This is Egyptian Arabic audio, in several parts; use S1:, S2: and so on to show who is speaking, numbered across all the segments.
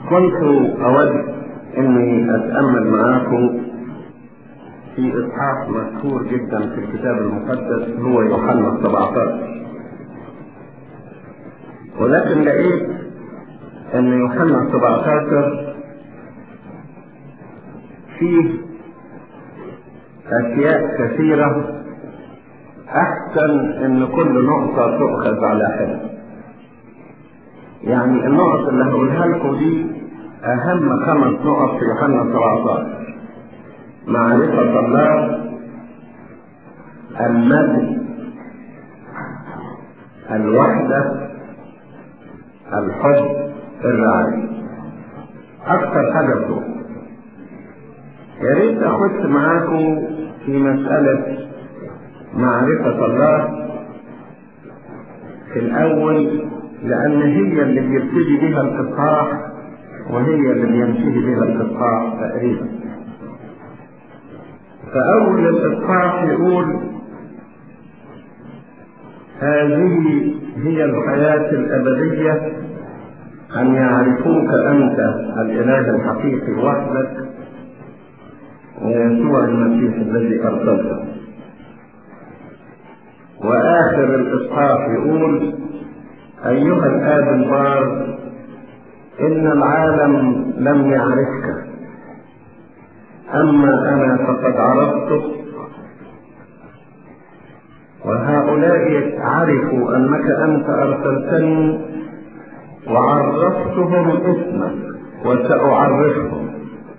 S1: كنت أود إني أتأمل معاكم في إصحاح مشهور جدا في الكتاب المقدس هو يوحنا 17 ولكن لقيت إن يوحنا 17 فيه أشياء كثيرة أحسن إن كل نقطة تؤخذ على حدة يعني النقط اللي هقولها لكم دي أهم خمس نقط في يوحنا 17 معرفة الله المجد الوحدة الحب الرعاية أكثر حاجة بتوع يا ريت أخش معاكم في مسألة معرفة الله في الأول لأن هي اللي بيبتدي بها الإصحاح وهي اللي بينتهي بها الإصحاح تقريبا فأول الإصحاح يقول هذه هي الحياة الأبدية أن يعرفوك أنت الإله الحقيقي وحدك ويسوع المسيح الذي أرسلته وآخر الإصحاح يقول أيها الآب البار إن العالم لم يعرفك أما أنا فقد عرفتك وهؤلاء عرفوا أنك أنت أرسلتني وعرفتهم اسمك وسأعرفهم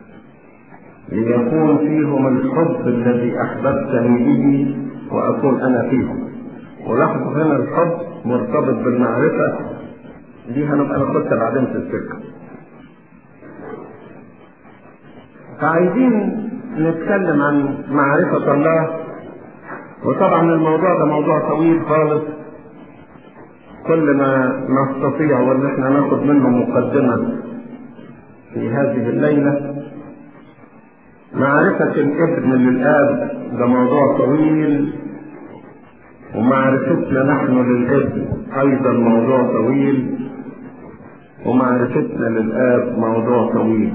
S1: ليكون فيهم الحب الذي أحببتني به وأكون أنا فيهم ولاحظوا هنا الحب مرتبط بالمعرفة دي هنبقى ناخدها بعدين في السكة فعايزين نتكلم عن معرفة الله وطبعا الموضوع ده موضوع طويل خالص كل ما نستطيع وان احنا ناخد منه مقدمة في هذه الليلة معرفة الابن للآب ده موضوع طويل ومعرفتنا نحن للابن أيضا موضوع طويل ومعرفتنا للآب موضوع طويل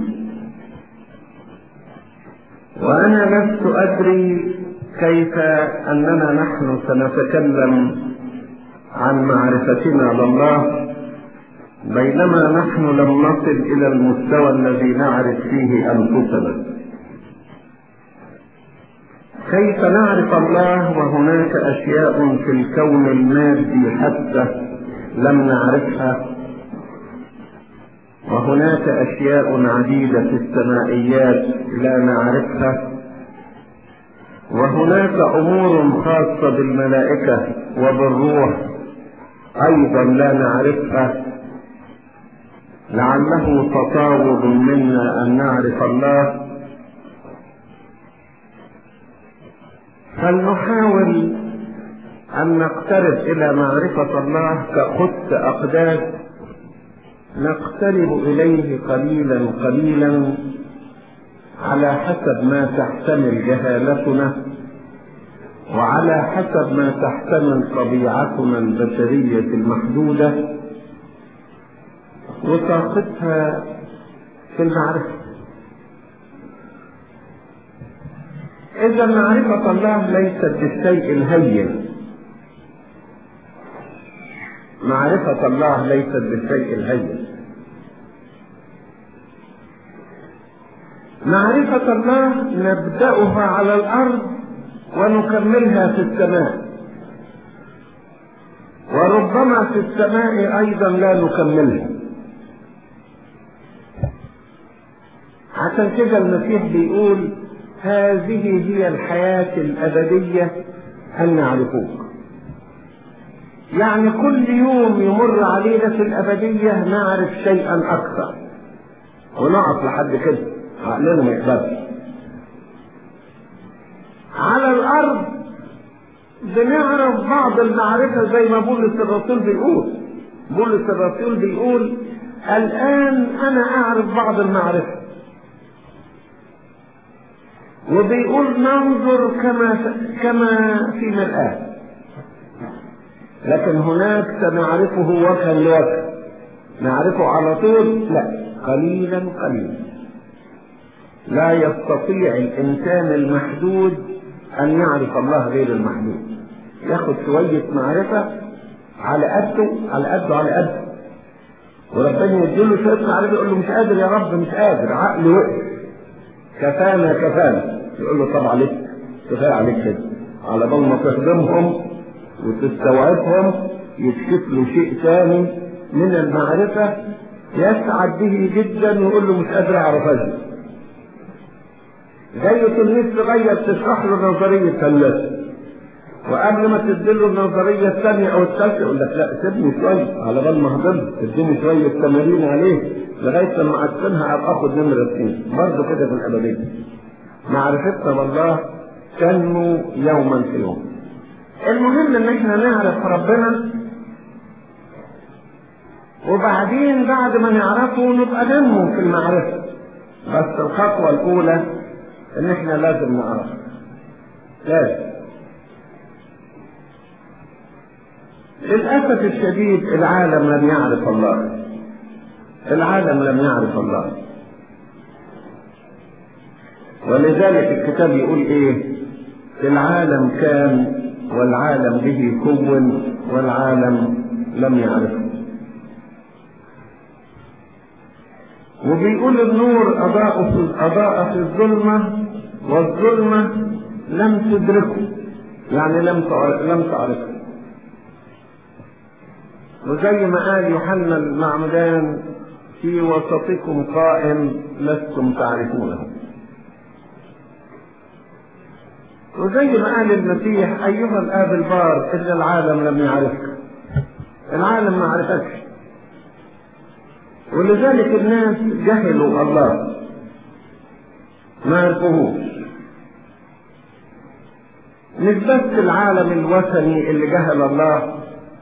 S1: وأنا لست أدري كيف أننا نحن سنتكلم عن معرفتنا لله بينما نحن لم نصل إلى المستوى الذي نعرف فيه أنفسنا كيف نعرف الله وهناك أشياء في الكون المادي حتى لم نعرفها وهناك أشياء عديدة في السمائيات لا نعرفها وهناك أمور خاصة بالملائكة وبالروح أيضا لا نعرفها لعله تطاول منا أن نعرف الله فلنحاول أن نقترب إلى معرفة الله كخط أقداس نقترب إليه قليلا قليلا على حسب ما تحتمل جهالتنا وعلى حسب ما تحتمل طبيعتنا البشرية المحدودة وطاقتها في المعرفة إذا معرفة الله ليست بالشيء الهين معرفة الله ليست بالشيء الهين معرفة الله نبدأها على الأرض ونكملها في السماء وربما في السماء أيضا لا نكملها عشان كده المسيح بيقول هذه هي الحياة الأبدية أن نعرفوك يعني كل يوم يمر علينا في الأبدية نعرف شيئا أكثر ونقف لحد كده عقلنا ما يقبلش على الأرض بنعرف بعض المعرفة زي ما بولس الرسول بيقول بولس الرسول بيقول الآن أنا أعرف بعض المعرفة وبيقول ننظر كما كما في مرآة لكن هناك سنعرفه وجها لوجه نعرفه على طول لا قليلا قليلا لا يستطيع الإنسان المحدود أن يعرف الله غير المحدود ياخد شوية معرفة على قده على قده على قده وربنا يديله شوية معرفة يقول له مش قادر يا رب مش قادر عقله وقف كفانا كفانا يقول له طب عليك كفاية عليك كده على بال ما تخدمهم وتستوعبهم يكشف له شيء ثاني من المعرفة يسعد به جدا ويقول له مش قادر اعرف ازاي زي تلميذ صغير تشرح له نظرية ثلاثة وقبل ما تديله النظرية الثانية أو الثالثة يقول لك لا سيبني شوية على بال ما أهضم اديني شوية تمارين عليه لغاية لما أتقنها أبقى آخد نمرة اثنين برضه كده في الأبدية معرفتنا بالله تنمو يوما في يوم المهم ان احنا نعرف ربنا وبعدين بعد ما نعرفه نبقى ننمو في المعرفة بس الخطوة الأولى ان احنا لازم نعرفه لازم للأسف الشديد العالم لم يعرف الله العالم لم يعرف الله ولذلك الكتاب يقول ايه العالم كان والعالم به كون والعالم لم يعرفه وبيقول النور أضاء في أضاء في الظلمة والظلمة لم تدركه يعني لم لم تعرفه وزي ما قال يوحنا المعمدان في وسطكم قائم لستم تعرفونه وزي ما قال المسيح ايها الاب البار ان العالم لم يعرفك العالم ما عرفكش ولذلك الناس جهلوا الله ما عرفوهوش مش بس العالم الوثني اللي جهل الله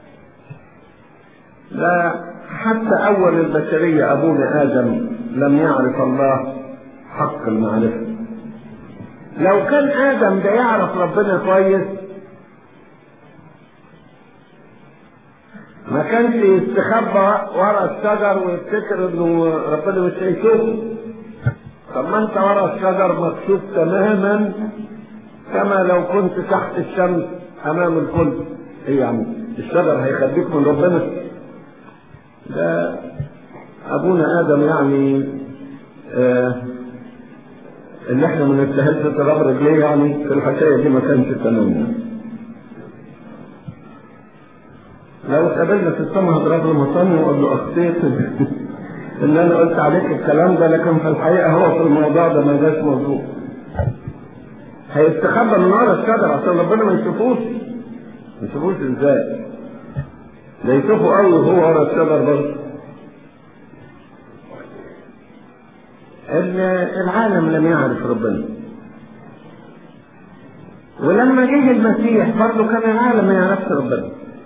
S1: لا حتى أول البشرية أبونا آدم لم يعرف الله حق المعرفة لو كان آدم ده يعرف ربنا كويس ما كانش يستخبى ورا الشجر ويفتكر انه ربنا مش هيشوفه طب ما انت ورا الشجر مكشوف تماما كما لو كنت تحت الشمس امام الكل ايه يا عم الشجر هيخبيك من ربنا ده ابونا ادم يعني آه اللي احنا ما نستاهلش تراب رجليه يعني في الحكايه دي ما كانش تمام لو اتقابلنا في السماء هضرب له مطن واقول له اخطيت ان انا قلت عليك الكلام ده لكن في الحقيقه هو في الموضوع ده ما جاش موضوع هيستخبى من ورا الشجر عشان ربنا ما يشوفوش ما يشوفوش ازاي ده يشوفوا قوي وهو ورا الشجر برضه العالم لم يعرف ربنا ولما جه المسيح برضه كان العالم ما يعرفش ربنا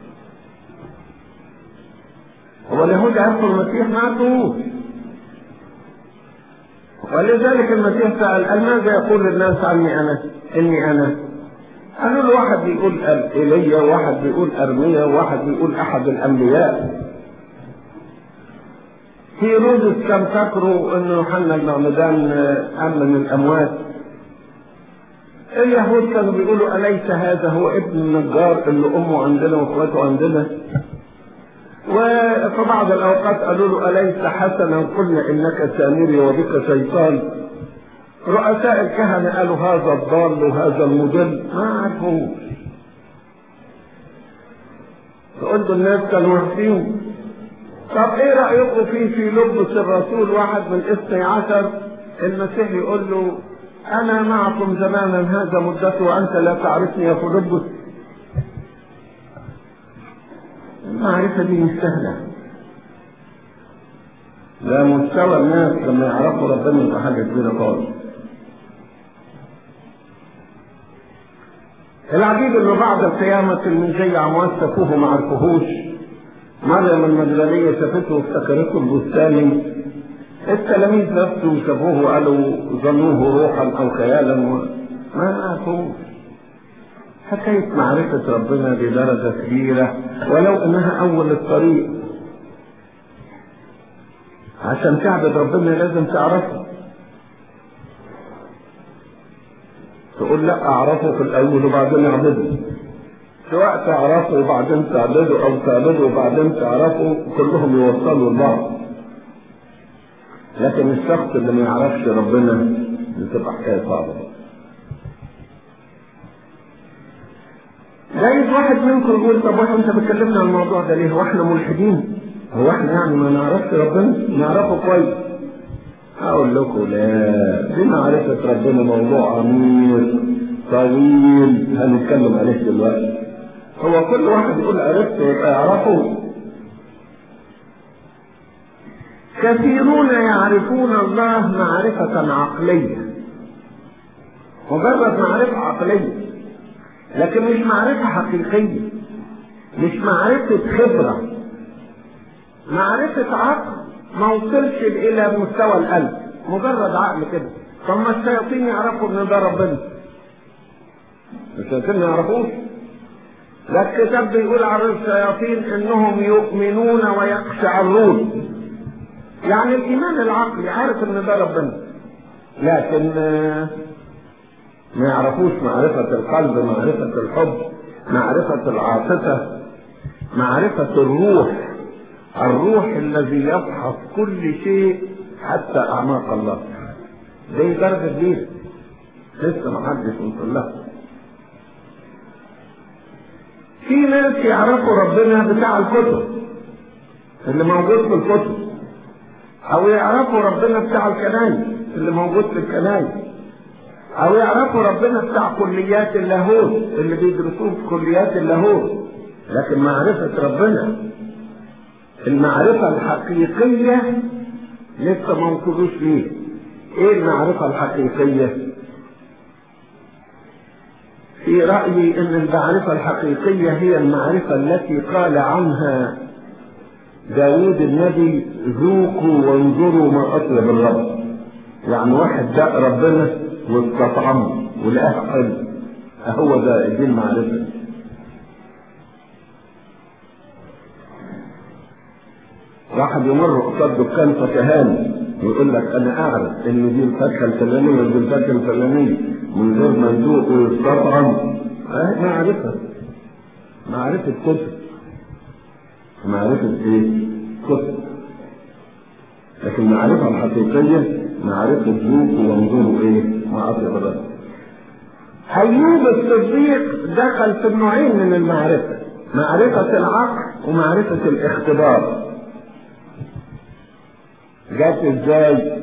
S1: هو اليهود عرفوا المسيح ما عرفوهوش ولذلك المسيح سأل قال ماذا يقول الناس عني أنا إني أنا قالوا له واحد بيقول ايليا وواحد بيقول ارميا وواحد بيقول احد الانبياء هيرودس كان فاكره ان يوحنا المعمدان قام من الاموات اليهود كانوا بيقولوا اليس هذا هو ابن النجار اللي امه عندنا واخواته عندنا وفي بعض الاوقات قالوا له اليس حسنا قلنا انك سامري وبك شيطان رؤساء الكهنة قالوا هذا الضال وهذا المضل ما عرفوش فقلت الناس كانوا عارفين طب ايه رأيكم فيه في لبس الرسول واحد من اثني عشر المسيح يقول له انا معكم زمانا هذا مدته وانت لا تعرفني يا فيلبس المعرفة دي مش سهلة لا مستوى الناس لما يعرفوا ربنا يبقى حاجة كبيرة خالص العجيب انه بعد القيامة المنزية عموات شافوه ما عرفوهوش مريم المجدلية شافته وافتكرته البستاني التلاميذ نفسه شافوه وقالوا ظنوه روحا او خيالا ما عرفوش حكاية معرفة ربنا بدرجة كبيرة ولو انها اول الطريق عشان تعبد ربنا لازم تعرفه تقول لا اعرفه في الاول وبعدين اعبده سواء تعرفه وبعدين تعبده او تعبده وبعدين تعرفه كلهم يوصلوا لبعض لكن الشخص اللي ما يعرفش ربنا بتبقى حكايه صعبه جايز واحد منكم يقول طب واحد انت بتكلمنا عن الموضوع ده ليه؟ هو احنا ملحدين؟ هو احنا يعني ما نعرفش ربنا؟ نعرفه كويس. اقول لكم لا دي معرفة ربنا موضوع عميق طويل هنتكلم عليه دلوقتي. هو كل واحد يقول عرفته يبقى يعرفه. كثيرون يعرفون الله معرفة عقلية. مجرد معرفة عقلية. لكن مش معرفة حقيقية مش معرفة خبرة معرفة عقل ما وصلش إلى مستوى القلب مجرد عقل كده طب ما الشياطين يعرفوا إن ده ربنا الشياطين ما يعرفوش ده الكتاب بيقول على الشياطين إنهم يؤمنون ويقشعرون يعني الإيمان العقلي عارف إن ده ربنا لكن ما يعرفوش معرفة القلب معرفة الحب معرفة العاطفة معرفة الروح الروح الذي يفحص كل شيء حتى أعماق الله دي درجة كبيرة لسه ما حدش وصل لها في ناس يعرفوا ربنا بتاع الكتب اللي موجود في الكتب او يعرفوا ربنا بتاع الكنايس اللي موجود في الكنايس او يعرفوا ربنا بتاع كليات اللاهوت اللي بيدرسوه في كليات اللاهوت لكن معرفة ربنا المعرفة الحقيقية لسه ما وصلوش ليه ايه المعرفة الحقيقية في رأيي ان المعرفة الحقيقية هي المعرفة التي قال عنها داود النبي ذوقوا وانظروا ما اطيب الرب يعني واحد داق ربنا واستطعمه ولقاه حلو هو ده دي المعرفة واحد يمر قصاد دكان فكهاني ويقول لك انا اعرف ان دي الفاكهه الفلانيه ودي الفاكهه الفلانيه من غير ما يذوق ويستطعم اه معرفه معرفه كتب معرفه ايه؟ كتب لكن المعرفه الحقيقيه معرفه ذوق وانظروا ايه؟ ما اطيب الرب ايوب الصديق دخل في النوعين من المعرفه معرفه العقل ومعرفه الاختبار جات ازاي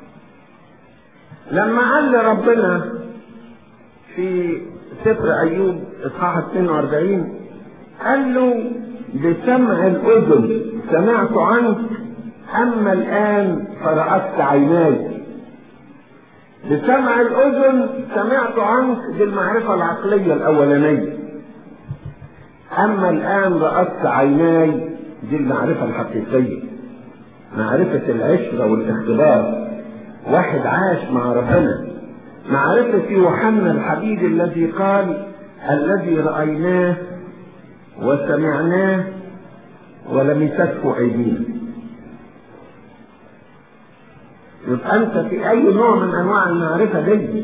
S1: لما قال لربنا في سفر ايوب اصحاح 42 قال له بسمع الاذن سمعت عنك اما الان فرأت عيناي بسمع الاذن سمعت عنك دي المعرفة العقلية الاولانية اما الان رأت عيناي دي المعرفة الحقيقية معرفة العشرة والاختبار واحد عاش مع ربنا معرفة يوحنا الحبيب الذي قال الذي رأيناه وسمعناه ولمسته أيدينا يبقى أنت في أي نوع من أنواع المعرفة دي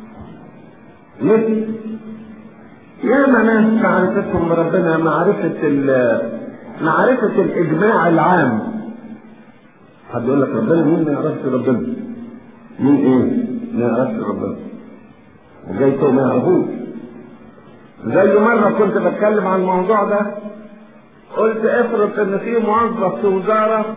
S1: ليه؟ ياما ناس معرفتهم بربنا معرفة معرفة الإجماع العام حد يقول لك ربنا مين ما يعرفش ربنا مين ايه ما يعرفش ربنا وجاي تو ما يعرفوش زي مرة كنت بتكلم عن الموضوع ده قلت افرض ان في موظف في وزارة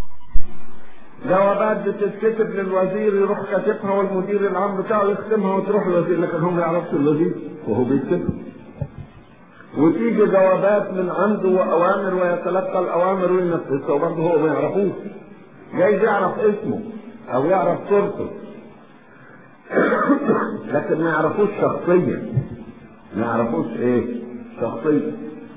S1: جوابات بتتكتب للوزير يروح كاتبها والمدير العام بتاعه يختمها وتروح للوزير لكن هم ما يعرفش الوزير وهو بيكتبها وتيجي جوابات من عنده واوامر ويتلقى الاوامر وينفذها وبرضه هو ما يعرفوش جايز يعرف اسمه او يعرف صورته لكن ما يعرفوش شخصيا ما يعرفوش ايه شخصيا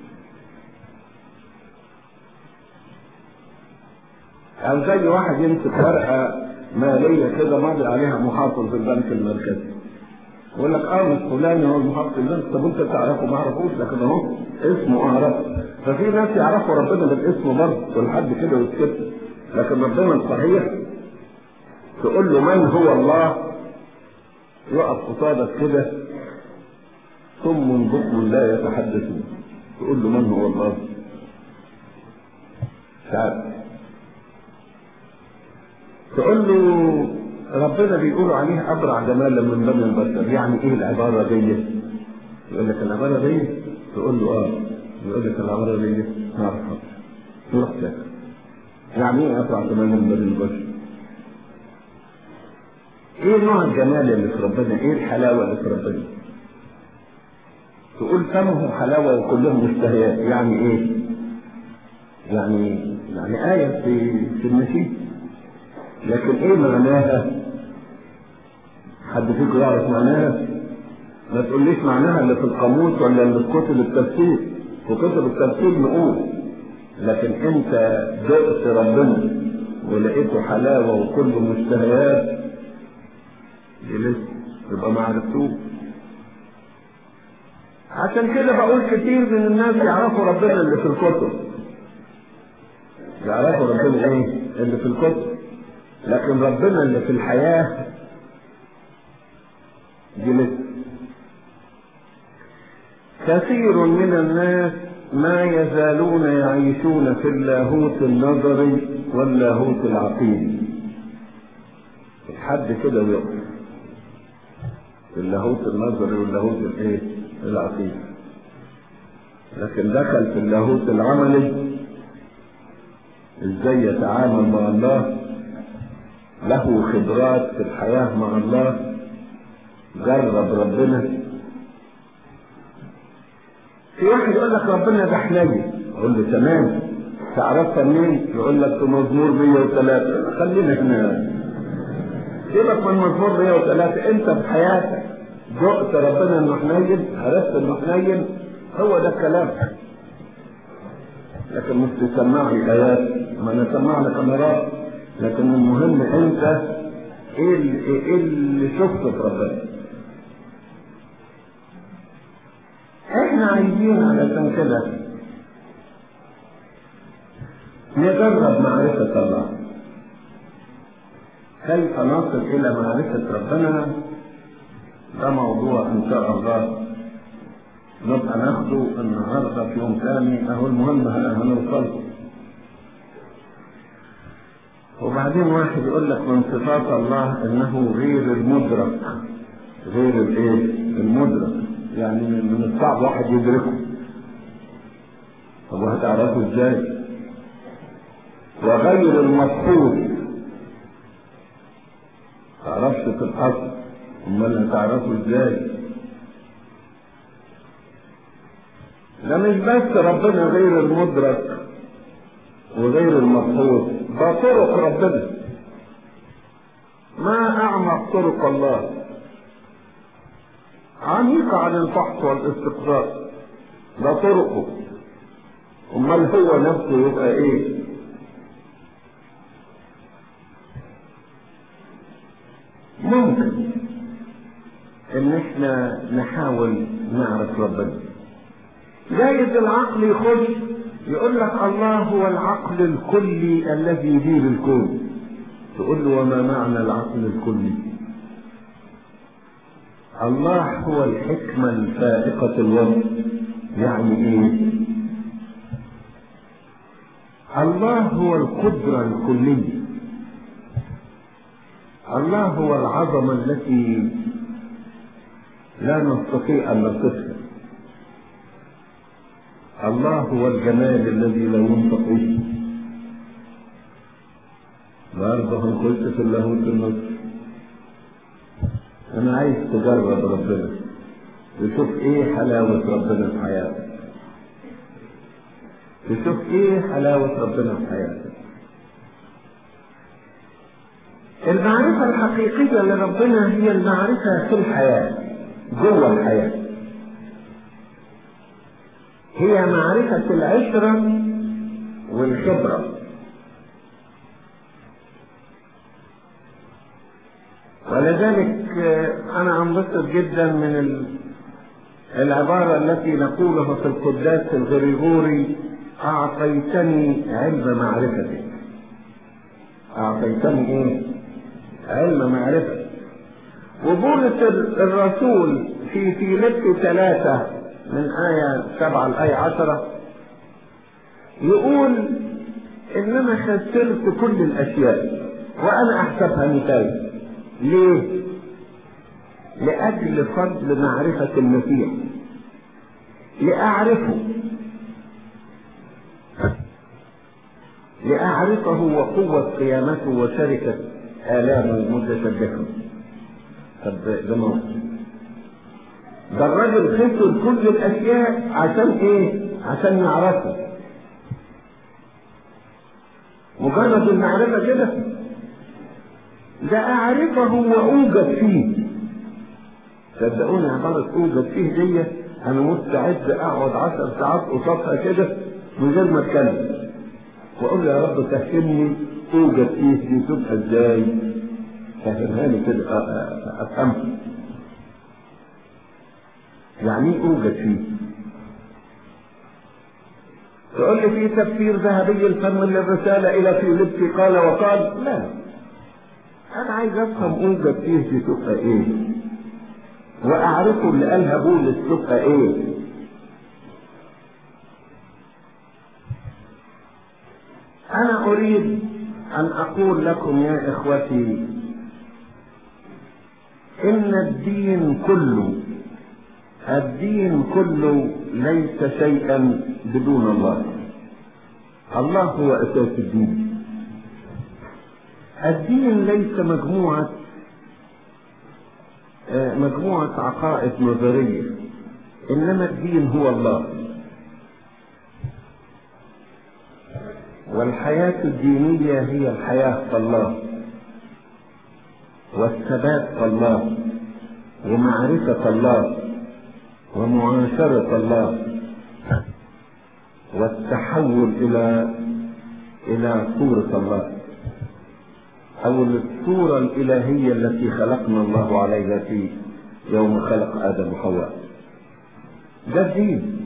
S1: او زي واحد يمسك ورقه ماليه كده ماضي عليها محافظ البنك المركزي يقول لك اه مش فلان هو المحافظ البنك طب انت تعرفه ما اعرفوش لكن اهو اسمه اعرفه ففي ناس يعرفوا ربنا بالاسم برضه ولحد كده ويتكتب لكن ربنا الصحيح تقول له من هو الله يقف قصادك كده ثم بكم لا يتحدثون تقول له من هو الله تعال تقول له ربنا بيقولوا عليه ابرع جمالا من بني البشر يعني ايه العباره دي يقول لك العباره دي تقول له اه يقول لك العباره دي نعرف تروح لك يعني ايه ابرع جمالا من بني البشر ايه نوع الجمال اللي في ربنا ايه الحلاوه اللي في ربنا تقول فمه حلاوه وكلهم مشتهيات يعني ايه يعني يعني آية في في النشيد لكن ايه معناها حد فيكم يعرف معناها ما تقوليش معناها اللي في القاموس ولا اللي في كتب التفسير في كتب التفسير نقول لكن انت دقت ربنا ولقيته حلاوة وكله مشتهيات دي لسه يبقى ما عرفتوش عشان كده بقول كتير من الناس يعرفوا ربنا اللي في الكتب يعرفوا ربنا ايه اللي في الكتب لكن ربنا اللي في الحياة دي لسه كثير من الناس ما يزالون يعيشون في اللاهوت النظري واللاهوت العقيدي حد كده ويقف في اللاهوت النظري واللاهوت الايه العقيدي لكن دخل في اللاهوت العملي ازاي يتعامل مع الله له خبرات في الحياة مع الله جرب ربنا في واحد يقول لك ربنا ده حنين اقول له تمام تعرفها منين يقول لك في مزمور 103 خلينا هنا سيبك من مزمور 103 انت في حياتك دقت ربنا انه حنين عرفت انه حنين هو ده الكلام لكن مش تسمع لي ايات ما انا اسمع لك امارات لكن المهم انت ايه اللي, إيه اللي شفته في ربنا احنا عايزين علشان كده نجرب معرفة الله كيف نصل إلى معرفة ربنا ده موضوع إن شاء الله نبقى ناخده النهارده في يوم ثاني أهو المهم هنوصل وبعدين واحد يقول لك من صفات الله انه غير المدرك غير الايه المدرك يعني من الصعب واحد يدركه طب هتعرفه ازاي وغير المفقود تعرفش في الاصل امال هتعرفه ازاي ده مش بس ربنا غير المدرك وغير المفقود ده طرق ربنا ما اعمق طرق الله عميقة عن الفحص والاستقصاء ده طرقه امال هو نفسه يبقى ايه ممكن ان احنا نحاول نعرف ربنا جايز العقل يخش يقول لك الله هو العقل الكلي الذي يدير الكون تقول له وما معنى العقل الكلي الله هو الحكمة الفائقة الوصف يعني ايه الله هو القدرة الكلية الله هو العظمة التي لا نستطيع أن نصفها الله هو الجمال الذي لا ينطق به برضه هنخش في اللاهوت النصر انا عايز تجرب ربنا تشوف ايه حلاوة ربنا في حياتك تشوف ايه حلاوة ربنا في حياتك المعرفة الحقيقية لربنا هي المعرفة في الحياة جوه الحياة هي معرفة العشرة والخبرة ولذلك أنا أنبسط جدا من العبارة التي نقولها في القداس الغريغوري أعطيتني علم معرفتك أعطيتني إيه؟ علم معرفة وبولس الرسول في فيليب ثلاثة من آية سبعة لآية عشرة يقول إنما خسرت كل الأشياء وأنا أحسبها مثال ليه؟ لأجل فضل معرفة المسيح لأعرفه لأعرفه وقوة قيامته وشركة آلامه متشبكه طب ده موت ده الراجل خسر كل الأشياء عشان إيه؟ عشان يعرفه مجرد المعرفة كده ده أعرفه وأوجد فيه صدقوني عبارة أوجد فيه دي أنا مستعد أقعد عشر ساعات قصادها كده من غير ما أتكلم وأقول له يا رب فهمني أوجد فيه دي تبقى إزاي فهمها لي كده أفهمها يعني إيه أوجد فيه تقول لي في تفسير ذهبي الفم للرسالة إلى فيليبي قال وقال لا أنا عايز أفهم أوجد فيه دي تبقى إيه وأعرفه اللي قالها بولس تبقى إيه أنا أريد أن أقول لكم يا إخوتي إن الدين كله الدين كله ليس شيئا بدون الله الله هو أساس الدين الدين ليس مجموعة مجموعة عقائد نظرية إنما الدين هو الله والحياة الدينية هي الحياة في الله والثبات في الله ومعرفة الله ومعاشرة الله والتحول إلى إلى صورة الله أو الصورة الإلهية التي خلقنا الله عليها في يوم خلق آدم وحواء ده الدين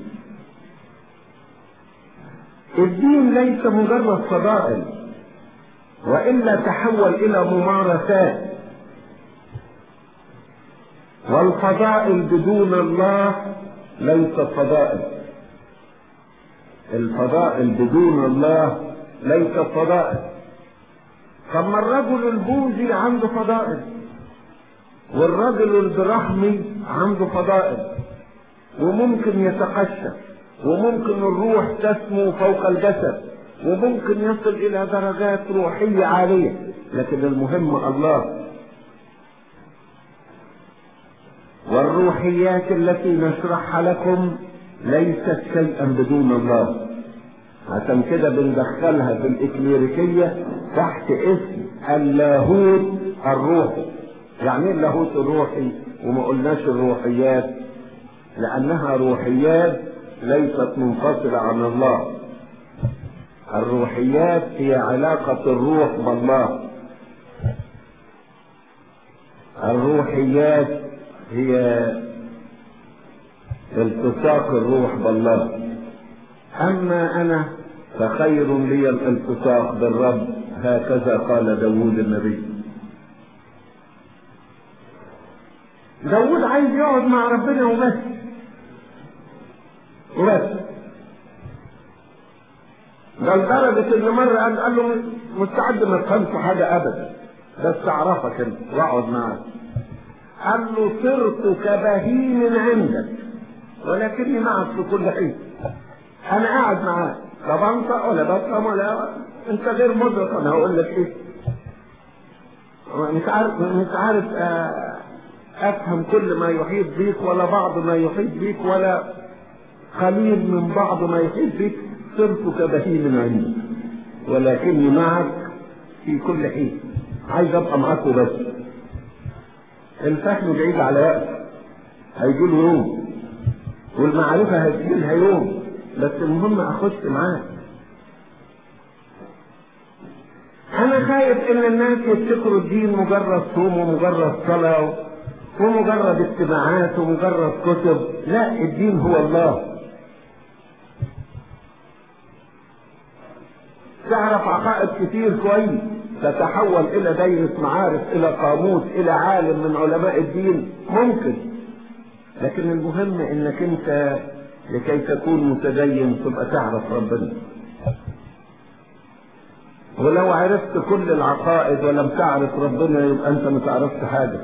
S1: الدين ليس مجرد فضائل وإلا تحول إلى ممارسات والفضائل بدون الله ليست فضائل الفضائل بدون الله ليست فضائل طب ما الرجل البوذي عنده فضائل والرجل البرحمي عنده فضائل وممكن يتقشف وممكن الروح تسمو فوق الجسد وممكن يصل الى درجات روحيه عاليه لكن المهم الله والروحيات التي نشرحها لكم ليست شيئا بدون الله عشان كده بندخلها في الإكليريكية تحت اسم اللاهوت الروحي يعني ايه اللاهوت الروحي وما قلناش الروحيات لأنها روحيات ليست منفصلة عن الله الروحيات هي علاقة الروح بالله الروحيات هي التصاق الروح بالله أما أنا فخير لي الالتصاق بالرب هكذا قال داود النبي داود عايز يقعد مع ربنا وبس وبس ده لدرجة إن مرة قال, قال له مستعد ما تفهمش حاجة أبدا بس أعرفك أنت وأقعد معاك قال له صرت كبهيم عندك ولكني معك في كل حين انا قاعد معاك لا بنطق ولا بفهم ولا انت غير مدرك انا هقول لك ايه مش عارف مش عارف افهم كل ما يحيط بيك ولا بعض ما يحيط بيك ولا قليل من بعض ما يحيط بيك صرت كبهيم عندي ولكني معك في كل حين عايز ابقى معاك وبس الفهم بعيد على وقت هيجي له يوم والمعرفة هتجي لها يوم بس المهم اخش معاه انا خايف ان الناس يفتكروا الدين مجرد صوم ومجرد صلاة ومجرد اجتماعات ومجرد كتب لا الدين هو الله تعرف عقائد كتير كويس تتحول الى دايرة معارف الى قاموس الى عالم من علماء الدين ممكن لكن المهم انك انت لكي تكون متدين تبقى تعرف ربنا ولو عرفت كل العقائد ولم تعرف ربنا يبقى انت ما تعرفش حاجه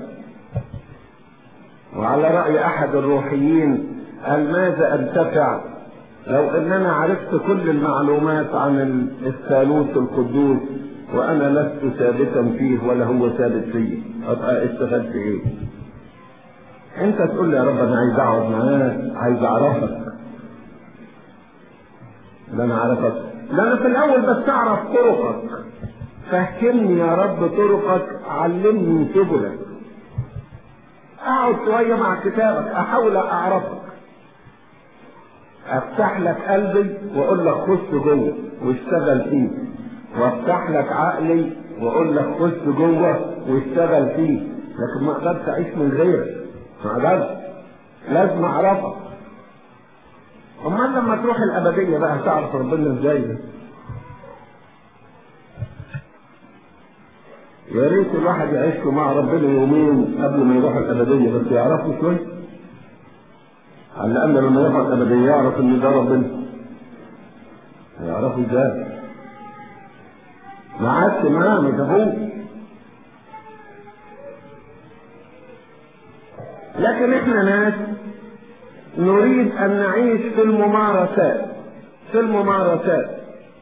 S1: وعلى راي احد الروحيين قال ماذا انتفع لو اننا عرفت كل المعلومات عن الثالوث القدوس وانا لست ثابتا فيه ولا هو ثابت فيه ابقى استفدت ايه انت تقول لي يا رب انا عايز اقعد معاك عايز اعرفك لا انا اعرفك لا انا في الاول بس اعرف طرقك فهمني يا رب طرقك علمني سبلك اقعد شويه مع كتابك احاول اعرفك افتح لك قلبي واقول لك خش جوه واشتغل فيه وافتح لك عقلي واقول لك خش جوه واشتغل فيه لكن ما اقدرش اعيش من غيرك ما اقدرش لازم اعرفك امال لما تروح الابديه بقى تعرف ربنا ازاي يا ريت الواحد يعيش مع ربنا يومين قبل ما يروح الابديه بس يعرفه شويه على الاقل لما يروح الابديه يعرف ان ده ربنا يعرفه ازاي ما عادش معاه ما شافوش لكن احنا ناس نريد ان نعيش في الممارسات في الممارسات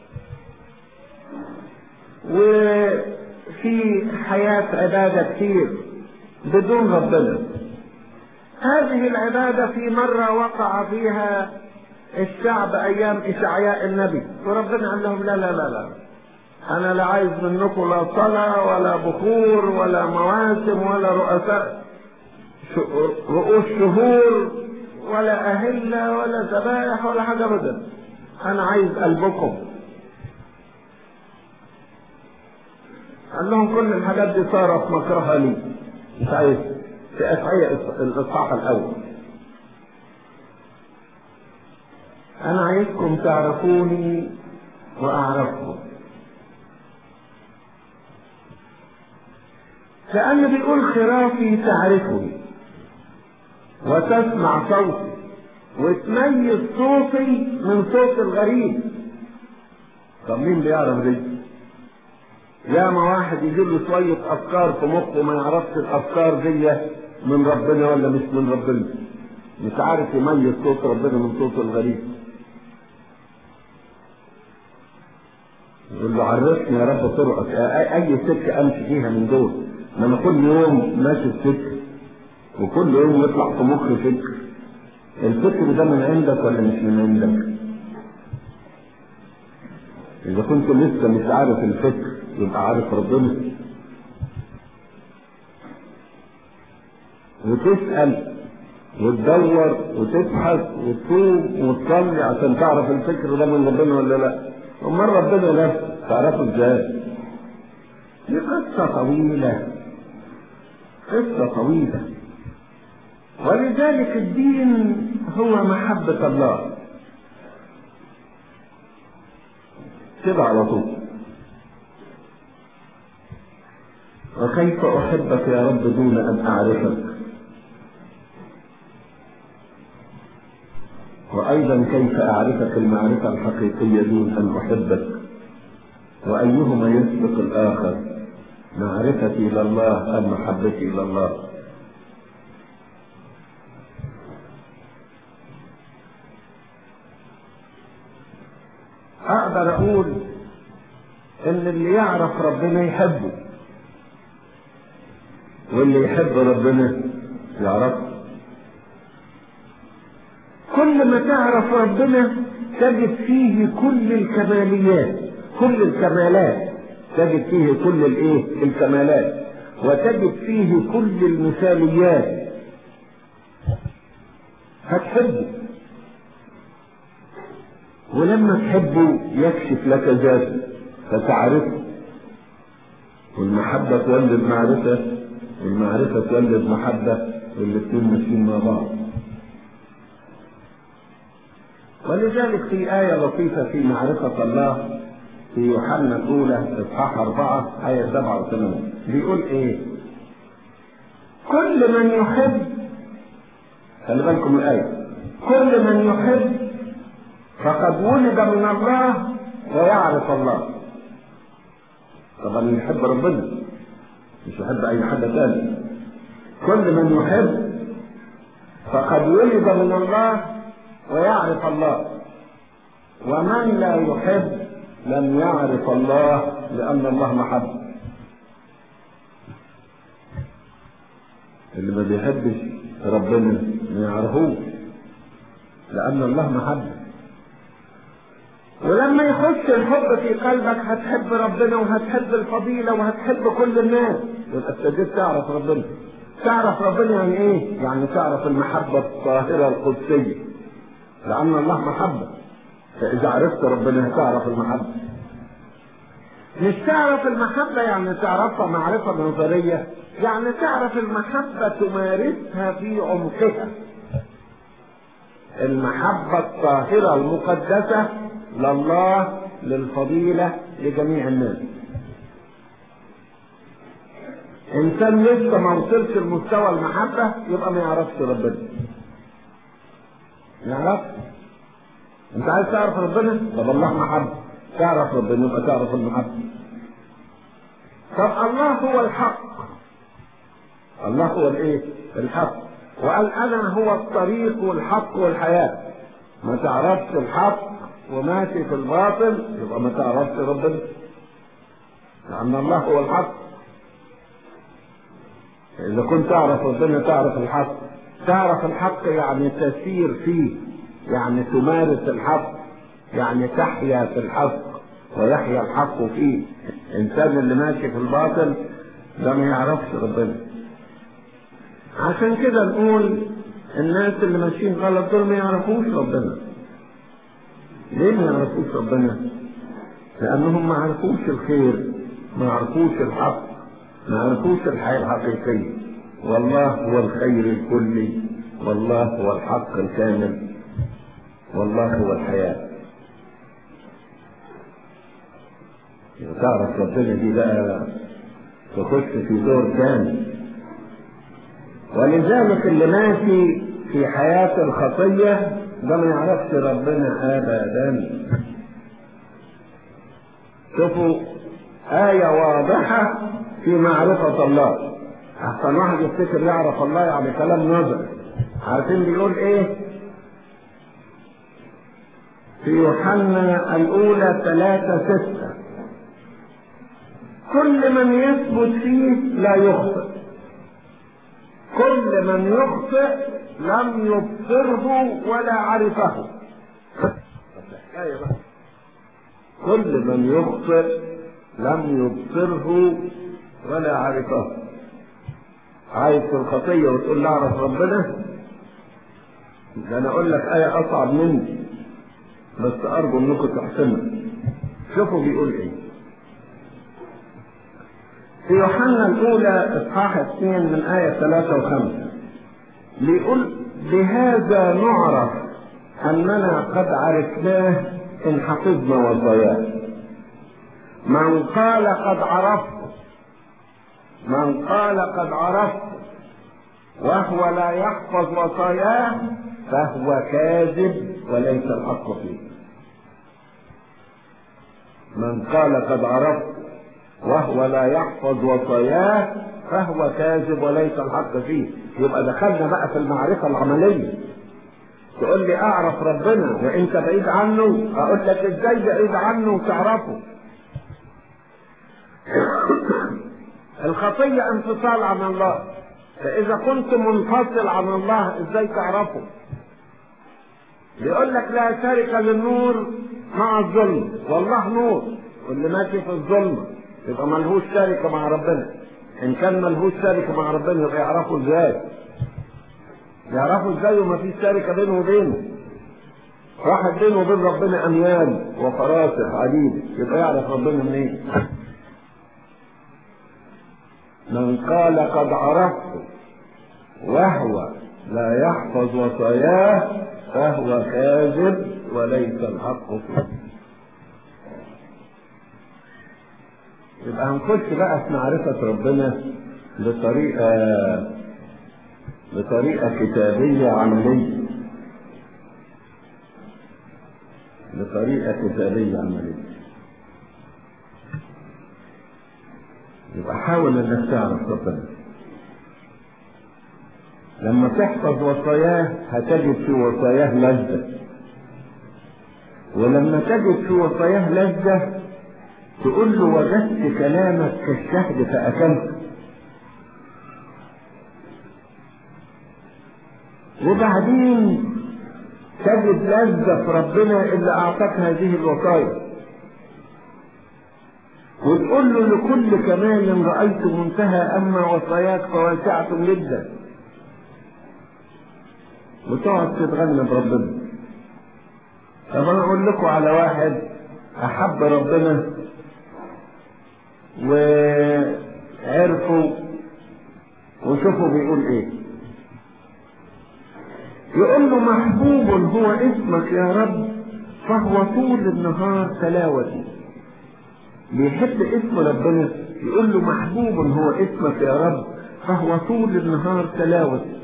S1: وفي حياة عبادة كتير بدون ربنا هذه العبادة في مرة وقع فيها الشعب أيام إشعياء النبي وربنا قال لهم لا لا لا لا أنا لا عايز منكم لا صلاة ولا بخور ولا مواسم ولا رؤساء رؤوس شهور ولا أهلة ولا ذبائح ولا حاجة أبدا أنا عايز قلبكم قال لهم كل الحاجات دي صارت مكرهة لي مش عايز في أشعية الإصحاح الأول أنا عايزكم تعرفوني وأعرفكم كأنه بيقول خرافي تعرفني وتسمع صوتي وتميز صوتي من صوت الغريب طب مين بيعرف دي ياما واحد يجيب له شوية أفكار في مخه ما يعرفش الأفكار دي من ربنا ولا مش من ربنا مش عارف يميز صوت ربنا من صوت الغريب يقول له عرفني يا رب طرقك أي سكة أمشي فيها من دول ما أنا كل يوم ماشي في سكة وكل يوم يطلع في مخي فكر الفكر ده من عندك ولا مش من عندك اذا كنت لسه مش عارف الفكر يبقى عارف ربنا وتسأل وتدور وتبحث وتتوب وتصلي عشان تعرف الفكر ده من ربنا ولا لا امال ربنا ده تعرفه ازاي دي قصة طويلة قصة طويلة ولذلك الدين هو محبة الله كده على طول وكيف أحبك يا رب دون أن أعرفك وأيضا كيف أعرفك المعرفة الحقيقية دون أن أحبك وأيهما يسبق الآخر معرفتي إلى الله أم محبتي إلى الله اقدر اقول ان اللي يعرف ربنا يحبه واللي يحب ربنا يعرفه كل ما تعرف ربنا تجد فيه كل الكماليات كل الكمالات تجد فيه كل الايه الكمالات وتجد فيه كل المثاليات هتحبه ولما تحبه يكشف لك ذاته فتعرفه والمحبة تولد معرفة والمعرفة تولد محبة والاثنين ماشيين مع بعض ولذلك في آية لطيفة في معرفة الله في يوحنا الأولى إصحاح أربعة آية سبعة وثمانية بيقول إيه؟ كل من يحب خلي بالكم من الآية كل من يحب فقد ولد من الله ويعرف الله طبعا اللي يحب ربنا مش يحب أي حد تاني كل من يحب فقد ولد من الله ويعرف الله ومن لا يحب لم يعرف الله لأن الله محبة اللي ما بيحبش ربنا ما يعرفوش لأن الله محبة ولما يخش الحب في قلبك هتحب ربنا وهتحب الفضيلة وهتحب كل الناس يبقى ابتديت تعرف ربنا تعرف ربنا يعني ايه؟ يعني تعرف المحبة الطاهرة القدسية لأن الله محبة فإذا عرفت ربنا هتعرف المحبة مش تعرف المحبة يعني تعرفها معرفة نظرية يعني تعرف المحبة تمارسها في عمقها المحبة الطاهرة المقدسة لله للفضيلة لجميع الناس انسان لسه ما وصلش لمستوى المحبة يبقى ما يعرفش ربنا ما يعرفش انت عايز تعرف ربنا طب الله محبة تعرف ربنا يبقى تعرف المحبة طب الله هو الحق الله هو الايه الحق وقال انا هو الطريق والحق والحياة ما تعرفش الحق وماشي في الباطل يبقى ما تعرفش ربنا لأن الله هو الحق إذا كنت تعرف ربنا تعرف الحق تعرف الحق يعني تسير فيه يعني تمارس الحق يعني تحيا في الحق ويحيا الحق فيه الإنسان اللي ماشي في الباطل ده ما يعرفش ربنا عشان كده نقول الناس اللي ماشيين غلط دول ما يعرفوش ربنا ليه ما يعرفوش ربنا؟ لأنهم ما عرفوش الخير ما عرفوش الحق ما عرفوش الحياة الحقيقية والله هو الخير الكلي والله هو الحق الكامل والله هو الحياة تعرف ربنا دي بقى تخش في دور ثاني ولذلك اللي ماشي في حياة الخطية ده ما يعرفش ربنا ابدا شوفوا آية واضحة في معرفة الله أحسن واحد يفتكر يعرف الله يعني كلام نظر عارفين بيقول إيه؟ في يوحنا الأولى ثلاثة ستة كل من يثبت فيه لا يخطئ كل من يخطئ لم يبصره ولا عرفه كل من يخطئ لم يبصره ولا عرفه عايز في الخطية وتقول لا اعرف ربنا ده انا اقول لك آية اصعب مني بس ارجو انكم تحسنها شوفوا بيقول ايه في يوحنا الاولى اصحاح اثنين من آية ثلاثة وخمسة بيقول بهذا نعرف اننا قد عرفناه ان حفظنا وصاياه من قال قد عرفت من قال قد عرفت وهو لا يحفظ وصاياه فهو كاذب وليس الحق فيه من قال قد عرفت وهو لا يحفظ وصاياه فهو كاذب وليس الحق فيه يبقى دخلنا بقى في المعرفة العملية تقول لي اعرف ربنا وانت بعيد عنه اقول لك ازاي بعيد عنه وتعرفه الخطية انفصال عن الله فإذا كنت منفصل عن الله ازاي تعرفه؟ بيقول لك لا شركة للنور مع الظلم والله نور واللي ماشي في الظلم يبقى ملهوش شركة مع ربنا إن كان ملهوش شركة مع ربنا يبقى يعرفوا ازاي؟ يعرفوا ازاي وما فيش شركة بينه وبينه واحد بينه وبين ربنا أميال وفراسخ عديد يبقى يعرف ربنا منين؟ من قال قد عرفت وهو لا يحفظ وصاياه فهو كاذب وليس الحق فيه يبقى هنخش بقى في معرفة ربنا بطريقة بطريقة كتابية عملية بطريقة كتابية عملية يبقى حاول انك تعرف ربنا لما تحفظ وصاياه هتجد في وصاياه لذة ولما تجد في وصاياه لذة تقول له وجدت كلامك كالشهد فأكلت وبعدين تجد لذة في ربنا اللي أعطاك هذه الوصايا وتقول له لكل كمال رأيت منتهى أما وصاياك فواسعة جدا وتقعد تتغنى بربنا طب أنا أقول لكم على واحد أحب ربنا وعرفوا وشوفوا بيقول ايه يقول له محبوب هو اسمك يا رب فهو طول النهار تلاوتي بيحب اسم ربنا يقول له محبوب هو اسمك يا رب فهو طول النهار تلاوتي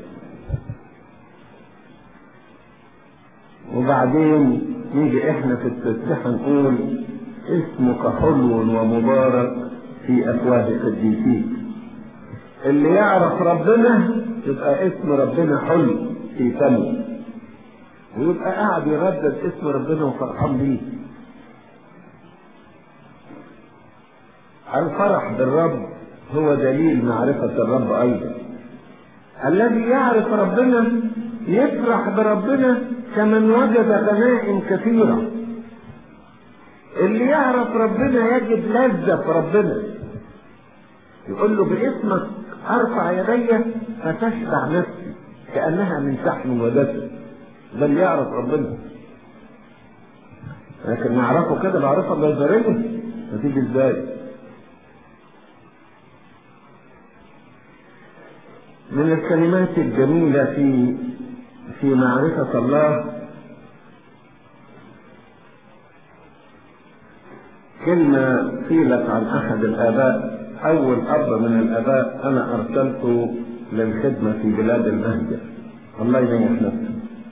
S1: وبعدين نيجي احنا في التسبيحة نقول اسمك حلو ومبارك في افواه قديسيك اللي يعرف ربنا يبقى اسم ربنا حلو في فمه ويبقى قاعد يردد اسم ربنا وفرحان بيه الفرح بالرب هو دليل معرفة الرب أيضا الذي يعرف ربنا يفرح بربنا كمن وجد غنائم كثيرة اللي يعرف ربنا يجد لذة في ربنا يقول له باسمك ارفع يدي فتشبع نفسي كانها من شحم ودسم ده اللي يعرف ربنا لكن نعرفه كده معرفه جزريه هتيجي ازاي من الكلمات الجميله في في معرفه الله كلمة قيلت عن أحد الآباء أول أب من الآباء أنا أرسلته للخدمة في بلاد المهجر الله يريح نفسه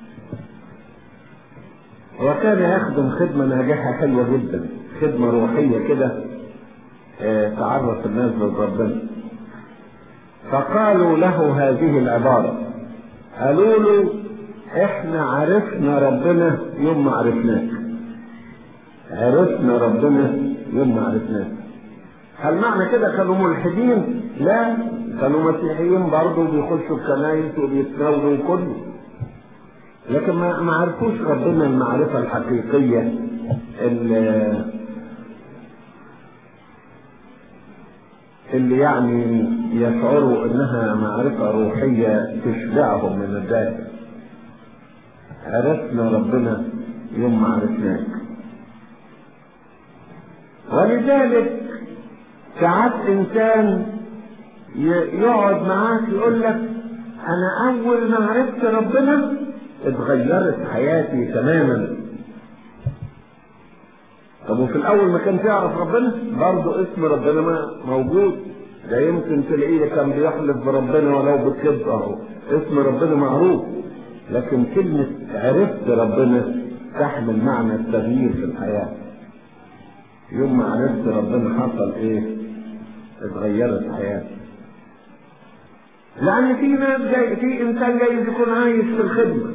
S1: وكان يخدم خدمة ناجحة حلوة جدا خدمة روحية كده اه تعرف الناس بربنا فقالوا له هذه العبارة قالوا له احنا عرفنا ربنا يوم ما عرفناك عرفنا ربنا يوم ما عرفناه هل معنى كده كانوا ملحدين؟ لا كانوا مسيحيين برضه بيخشوا الكنايس وبيتناولوا كله لكن ما ما عرفوش ربنا المعرفة الحقيقية اللي, اللي يعني يشعروا انها معرفة روحية تشبعهم من الداخل عرفنا ربنا يوم ما عرفناك ولذلك ساعات انسان يقعد معاك يقول لك انا اول ما عرفت ربنا اتغيرت حياتي تماما طب وفي الاول ما كانش يعرف ربنا برضه اسم ربنا ما موجود ده يمكن تلاقيه كان بيحلف بربنا ولو بالكذب اهو اسم ربنا معروف لكن كلمة عرفت ربنا تحمل معنى التغيير في الحياة يوم ما عرفت ربنا حصل ايه اتغيرت حياتي لان في ناس جاي في انسان جايز يكون عايش في الخدمه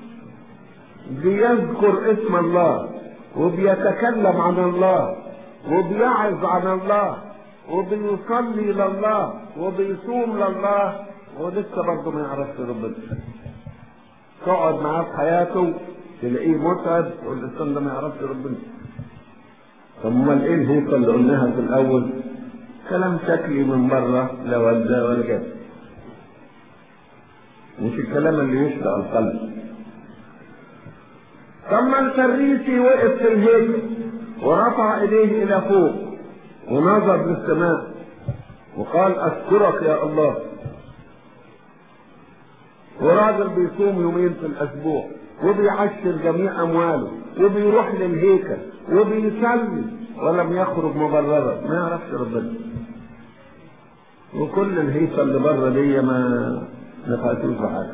S1: بيذكر اسم الله وبيتكلم عن الله وبيعظ عن الله وبيصلي لله وبيصوم لله ولسه برضه ما يعرفش ربنا تقعد معاه في حياته تلاقيه متعب تقول الانسان ده ما يعرفش ربنا طب امال ايه الهيصه اللي قلناها في الاول كلام شكلي من بره لا ولا ولا جد مش الكلام اللي يشفع القلب ثم الفريسي وقف في الهيكل ورفع ايديه الى فوق ونظر للسماء وقال اشكرك يا الله وراجل بيصوم يومين في الاسبوع وبيعشر جميع امواله وبيروح للهيكل وبيصلي ولم يخرج مبررا ما يعرفش ربنا وكل الهيصه اللي بره دي ما نفعتوش بحاجه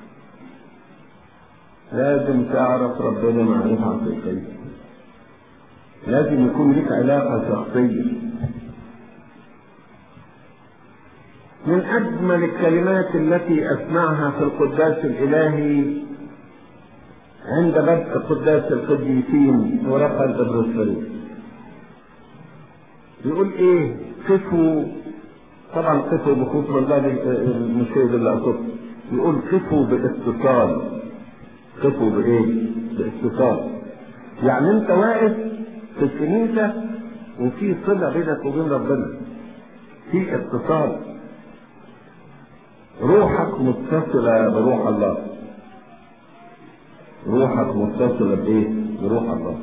S1: لازم تعرف ربنا معرفه حقيقيه لازم يكون لك علاقه شخصيه من اجمل الكلمات التي اسمعها في القداس الالهي عند بدء قداس القديسين ورفع الابروسفريس يقول ايه قفوا طبعا قفوا بخوف من الله المشهد اللي اقصده يقول قفوا باتصال قفوا بايه باتصال يعني انت واقف في الكنيسة وفي صلة بينك وبين ربنا في اتصال روحك متصلة بروح الله روحك متصلة بإيه؟ بروح الله.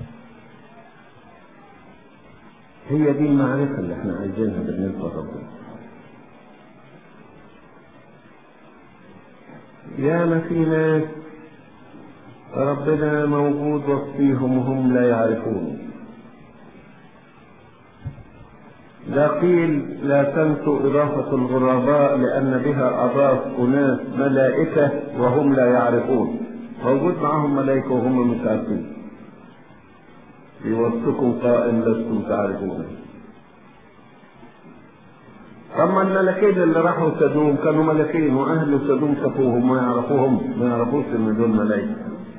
S1: هي دي المعرفة اللي احنا عايزينها بالنسبة لربنا. يا ما في ناس ربنا موجود وسطيهم وهم لا يعرفون. لا قيل لا تنسوا إضافة الغرباء لأن بها أضاف أناس ملائكة وهم لا يعرفون. موجود معهم ملائكة وهم مش عارفين في وسطكم قائم لستم تعرفون أما الملكين اللي راحوا سدوم كانوا ملكين وأهل سدوم شافوهم ما يعرفوهم ما يعرفوش إن دول ملائكة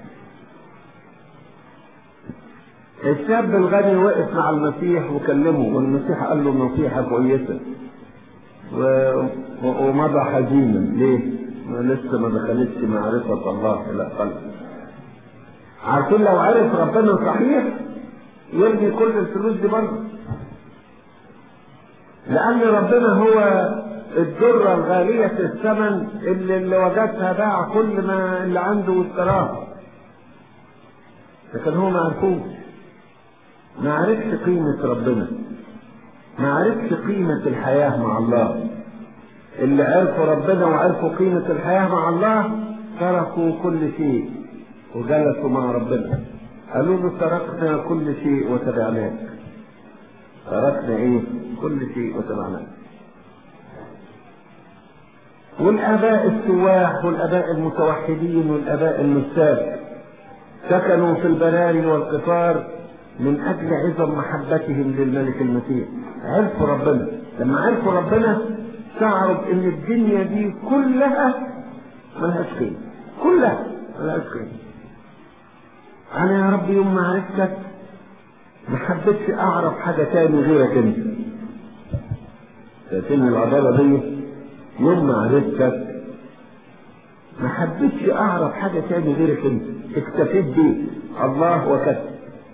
S1: الشاب الغني وقف مع المسيح وكلمه والمسيح قال له نصيحة كويسة و... ومضى حزينا ليه؟ لسه ما دخلتش معرفة الله إلى قلبه. عارفين لو عرف ربنا صحيح يرمي كل الفلوس دي بره. لأن ربنا هو الدرة الغالية الثمن اللي, اللي وجدها باع كل ما اللي عنده واشتراها. لكن هو ما عرفوش. ما عرفش قيمة ربنا. ما عرفش قيمة الحياة مع الله. اللي عرفوا ربنا وعرفوا قيمة الحياة مع الله تركوا كل شيء وجلسوا مع ربنا قالوا له تركنا كل شيء وتبعناك تركنا ايه كل شيء وتبعناك والاباء السواح والاباء المتوحدين والاباء النساك سكنوا في البراري والقطار من اجل عظم محبتهم للملك المسيح عرفوا ربنا لما عرفوا ربنا تعرف ان الدنيا دي كلها ملهاش قيمة كلها ملهاش قيمة انا يا رب يوم ما عرفتك ما حبيتش اعرف حاجة تاني غيرك انت لكن العضلة دي يوم ما عرفتك ما حبيتش اعرف حاجة تاني غيرك انت اكتفيت بيك الله وكتب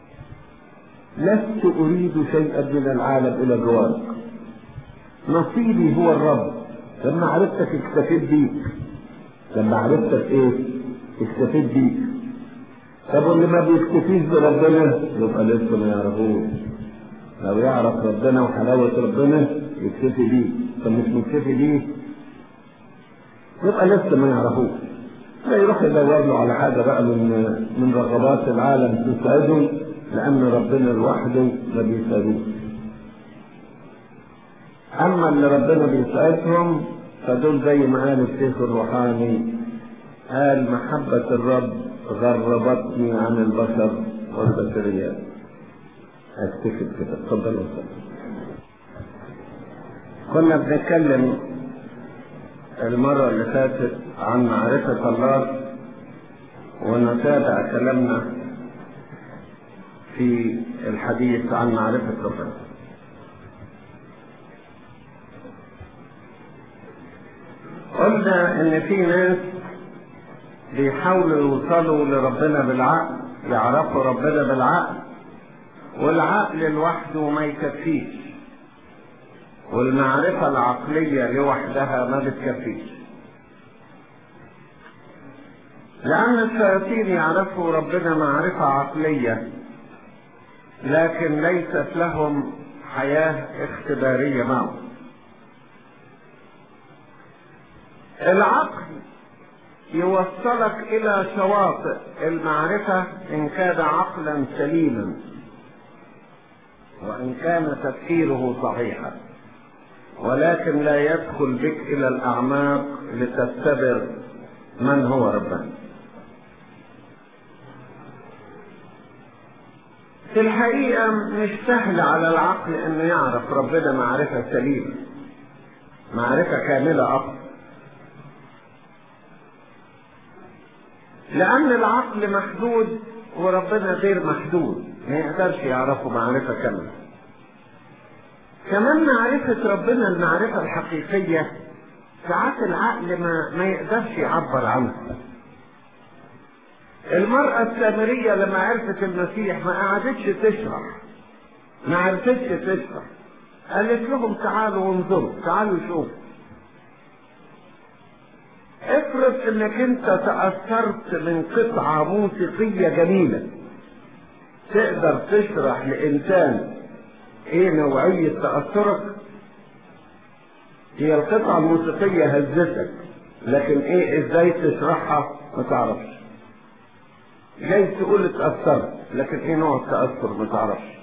S1: لست اريد شيئا من العالم الى جوارك نصيبي هو الرب لما عرفتك اكتفيت بيك لما عرفتك ايه اكتفيت بيك طب واللي ما بيكتفيش بربنا يبقى لسه ما يعرفوش لو يعرف ربنا وحلاوة ربنا يكتفي بيه طب مش مكتفي بيه يبقى لسه ما يعرفوش لا يروح يدور له على حاجة بقى من من رغبات العالم تساعده لأن ربنا لوحده ما بيساعدوش اما اللي ربنا بيساعدهم فدول زي ما قال الشيخ الروحاني قال محبة الرب غربتني عن البشر والبشريات اكتفي كده اتفضل كنا بنتكلم المرة اللي فاتت عن معرفة الله ونتابع كلامنا في الحديث عن معرفة ربنا قلنا ان في ناس بيحاولوا يوصلوا لربنا بالعقل يعرفوا ربنا بالعقل والعقل لوحده ما يكفيش والمعرفة العقلية لوحدها ما بتكفيش لأن الشياطين يعرفوا ربنا معرفة عقلية لكن ليست لهم حياة اختبارية معه العقل يوصلك الى شواطئ المعرفة ان كان عقلا سليما وان كان تفكيره صحيحا ولكن لا يدخل بك الى الاعماق لتختبر من هو ربنا في الحقيقة مش سهل على العقل انه يعرف ربنا معرفة سليمة معرفة كاملة اصلا لان العقل محدود وربنا غير محدود ما يقدرش يعرفه معرفة كاملة كمان معرفة ربنا المعرفة الحقيقية ساعات العقل ما, ما يقدرش يعبر عنها المرأة السامرية لما عرفت المسيح ما قعدتش تشرح ما عرفتش تشرح قالت لهم تعالوا وانظروا تعالوا شوفوا افرض انك انت تأثرت من قطعة موسيقية جميلة تقدر تشرح لإنسان ايه نوعية تأثرك هي القطعة الموسيقية هزتك لكن ايه ازاي تشرحها ما تعرفش جاي تقول اتأثرت لكن ايه نوع التأثر ما تعرفش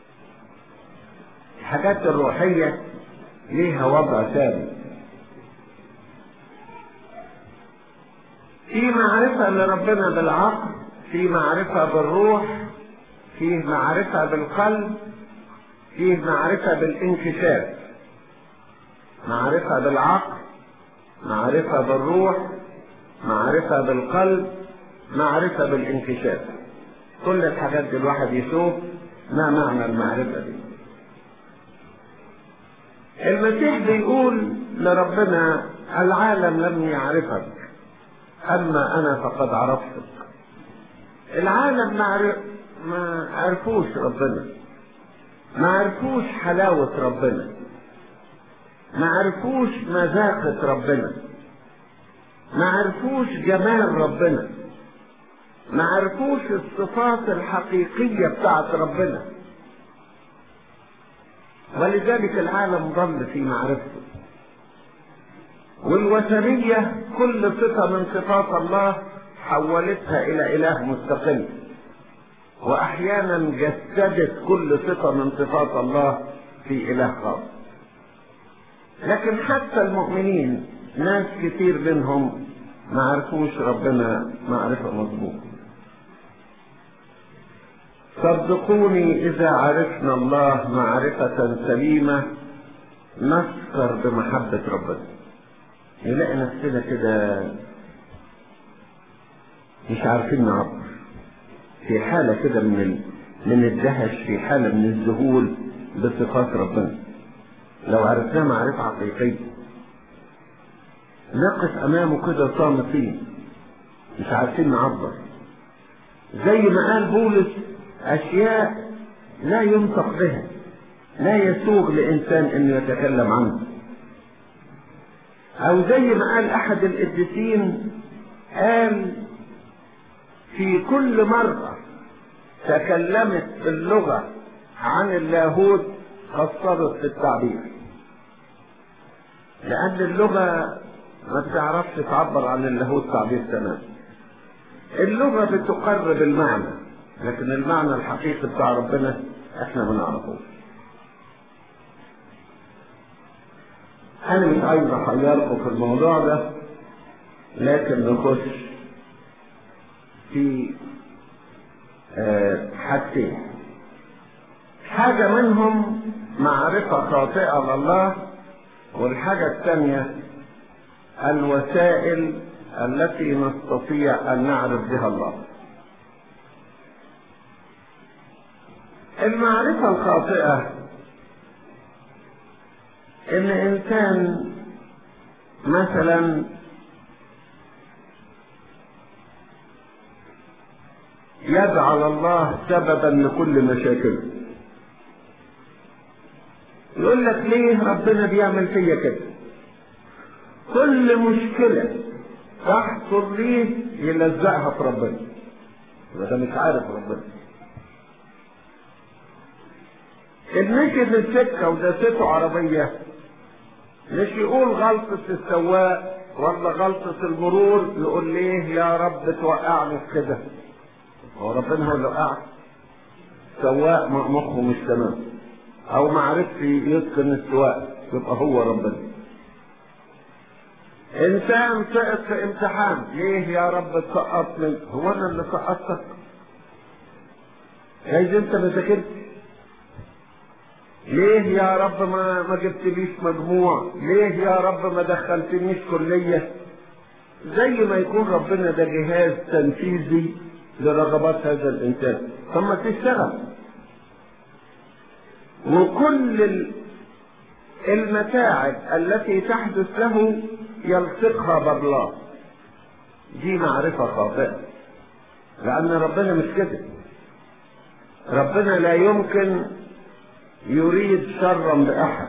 S1: الحاجات الروحية ليها وضع ثابت في معرفة لربنا بالعقل في معرفة بالروح في معرفة بالقلب في معرفة بالانكشاف معرفة بالعقل معرفة بالروح معرفة بالقلب معرفة بالانكشاف كل الحاجات دي الواحد يشوف ما معنى المعرفة دي المسيح بيقول لربنا العالم لم يعرفك أما أنا فقد عرفتك العالم ما عرف ما عرفوش ربنا ما عرفوش حلاوة ربنا ما عرفوش مذاقة ربنا ما عرفوش جمال ربنا ما عرفوش الصفات الحقيقية بتاعت ربنا ولذلك العالم ضل في معرفته والوثنية كل صفة من صفات الله حولتها إلى إله مستقل وأحيانا جسدت كل صفة من صفات الله في إله خاص لكن حتى المؤمنين ناس كتير منهم ما عرفوش ربنا معرفة مظبوطة صدقوني إذا عرفنا الله معرفة سليمة نسكر بمحبة ربنا نلاقي نفسنا كده مش عارفين نعبر في حالة كده من ال... من الدهش في حالة من الذهول بصفات ربنا لو عرفناه معرفة حقيقية نقف أمامه كده صامتين مش عارفين نعبر زي ما قال بولس أشياء لا ينطق بها لا يسوغ لإنسان أنه يتكلم عنها أو زي ما قال أحد القديسين قال في كل مرة تكلمت باللغة عن اللاهوت قصرت في التعبير لأن اللغة ما بتعرفش تعبر عن اللاهوت تعبير تمام اللغة بتقرب المعنى لكن المعنى الحقيقي بتاع ربنا احنا ما نعرفوش انا مش عايز احيركم في الموضوع ده لكن نخش في حاجتين حاجة منهم معرفة خاطئة لله والحاجة الثانية الوسائل التي نستطيع أن نعرف بها الله المعرفة الخاطئة إن إنسان مثلا يجعل الله سببا لكل مشاكله يقول لك ليه ربنا بيعمل فيا كده كل مشكلة تحصل ليه يلزقها في ربنا ده مش عارف ربنا مشي في السكة ودسته عربية مش يقول غلطة السواق ولا غلطة المرور يقول ليه يا رب توقعني في كده هو ربنا هو اللي وقعك سواق مخه مش تمام او ما عرفش يتقن السواق يبقى هو ربنا انسان سقط في امتحان ليه يا رب تسقطني هو انا اللي سقطتك جايز انت ما ذاكرتش ليه يا رب ما ما جبتليش مجموع ليه يا رب ما دخلتنيش كليه زي ما يكون ربنا ده جهاز تنفيذي لرغبات هذا الانسان طب ما تشتغل وكل المتاعب التي تحدث له يلصقها بالله دي معرفة خاطئة لأن ربنا مش كده ربنا لا يمكن يريد شرا بأحد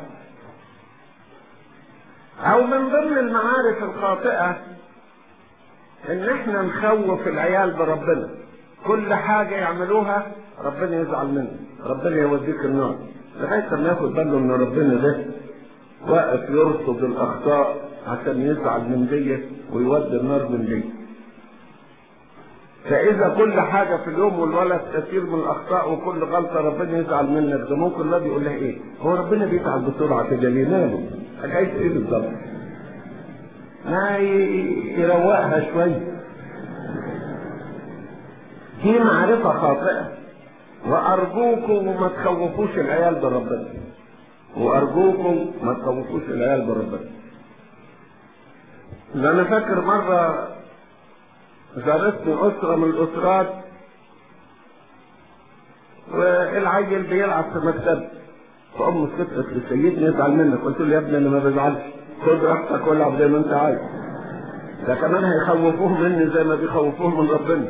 S1: أو من ضمن المعارف الخاطئة إن إحنا نخوف العيال بربنا كل حاجة يعملوها ربنا يزعل منه ربنا يوديك النار لغاية ما ياخد باله إن ربنا ده واقف يرصد الأخطاء عشان يزعل من دي ويودي النار من دي فإذا كل حاجة في اليوم والولد كثير من الأخطاء وكل غلطة ربنا يزعل منك ده ممكن الواد يقول لها إيه؟ هو ربنا بيزعل بسرعة كده ليه ماله؟ عايز إيه بالظبط؟ ما يروقها شوية دي معرفة خاطئة وأرجوكم ما تخوفوش العيال بربنا وأرجوكم ما تخوفوش العيال بربنا ده أنا فاكر مرة زارتني أسرة من الأسرات والعيل بيلعب في مكتب فأم سكتت لسيدني يزعل منك قلت له يا ابني أنا ما بزعلش خد راحتك والعب زي ما أنت عايز ده كمان هيخوفوه مني زي ما بيخوفوه من ربنا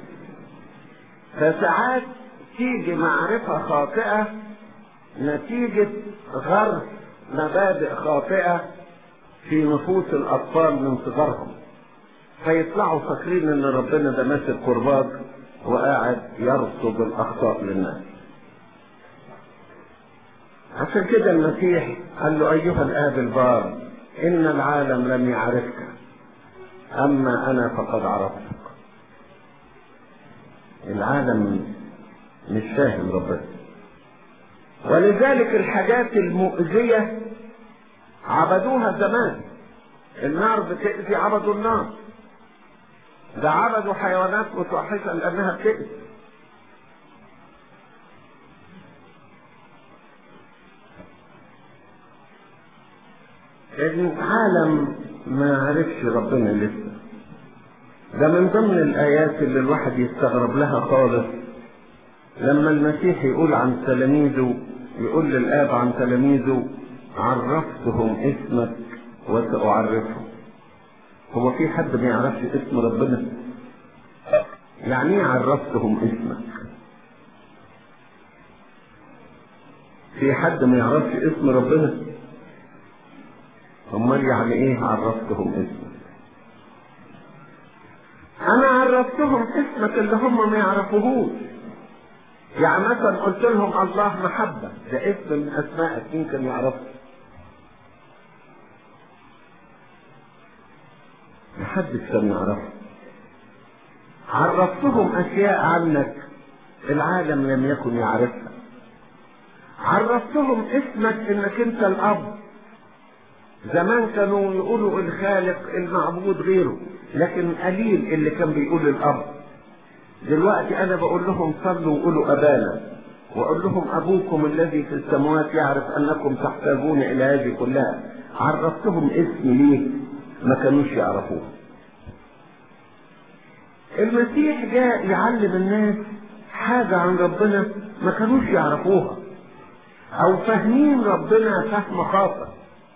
S1: فساعات تيجي معرفة خاطئة نتيجة غرس مبادئ خاطئة في نفوس الأطفال من صغرهم فيطلعوا فاكرين ان ربنا ده ماسك قرباج وقاعد يرصد الاخطاء للناس عشان كده المسيح قال له ايها الاب البار ان العالم لم يعرفك اما انا فقد عرفتك العالم مش فاهم ربنا ولذلك الحاجات المؤذية عبدوها زمان النار بتأذي عبدوا النار ده عبدوا حيوانات متوحشة لأنها بتأذي العالم ما عرفش ربنا لسه ده من ضمن الآيات اللي الواحد يستغرب لها خالص لما المسيح يقول عن تلاميذه يقول للآب عن تلاميذه عرفتهم اسمك وسأعرفهم هو في حد ما يعرفش اسم ربنا يعني ايه عرفتهم اسمك في حد ما يعرفش اسم ربنا امال يعني ايه عرفتهم اسمك انا عرفتهم اسمك اللي هم ما يعرفوهوش يعني مثلا قلت لهم الله محبة ده اسم من اسمائك يمكن يعرفه محدش كان يعرفه عرفتهم اشياء عنك العالم لم يكن يعرفها عرفتهم اسمك انك انت الاب زمان كانوا يقولوا الخالق المعبود غيره لكن قليل اللي كان بيقول الاب دلوقتي انا بقول لهم صلوا وقولوا ابانا واقول لهم ابوكم الذي في السماوات يعرف انكم تحتاجون الى هذه كلها عرفتهم اسم ليه ما كانوش يعرفوه المسيح جاء يعلم الناس حاجة عن ربنا ما كانوش يعرفوها او فاهمين ربنا فهم خاطئ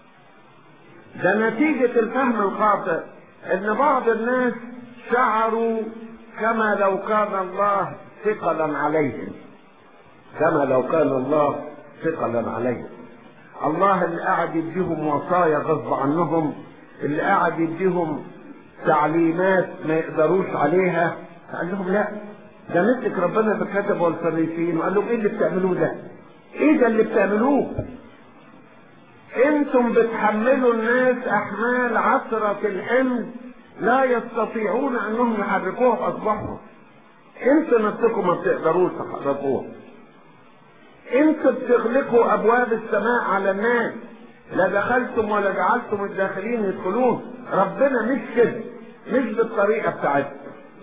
S1: ده نتيجة الفهم الخاطئ ان بعض الناس شعروا كما لو كان الله ثقلا عليهم كما لو كان الله ثقلا عليهم الله اللي قاعد يديهم وصايا غصب عنهم اللي قاعد يديهم تعليمات ما يقدروش عليها قال لهم لا ده مسك ربنا بالكتب والفريسيين وقال لهم ايه اللي بتعملوه ده؟ ايه ده اللي بتعملوه؟ انتم بتحملوا الناس احمال عثرة الحمل لا يستطيعون انهم يحركوها باصبعهم انتوا نفسكم ما بتقدروش تحركوها انتوا بتغلقوا ابواب السماء على الناس لا دخلتم ولا جعلتم الداخلين يدخلون ربنا مش كده مش بالطريقة بتاعتكم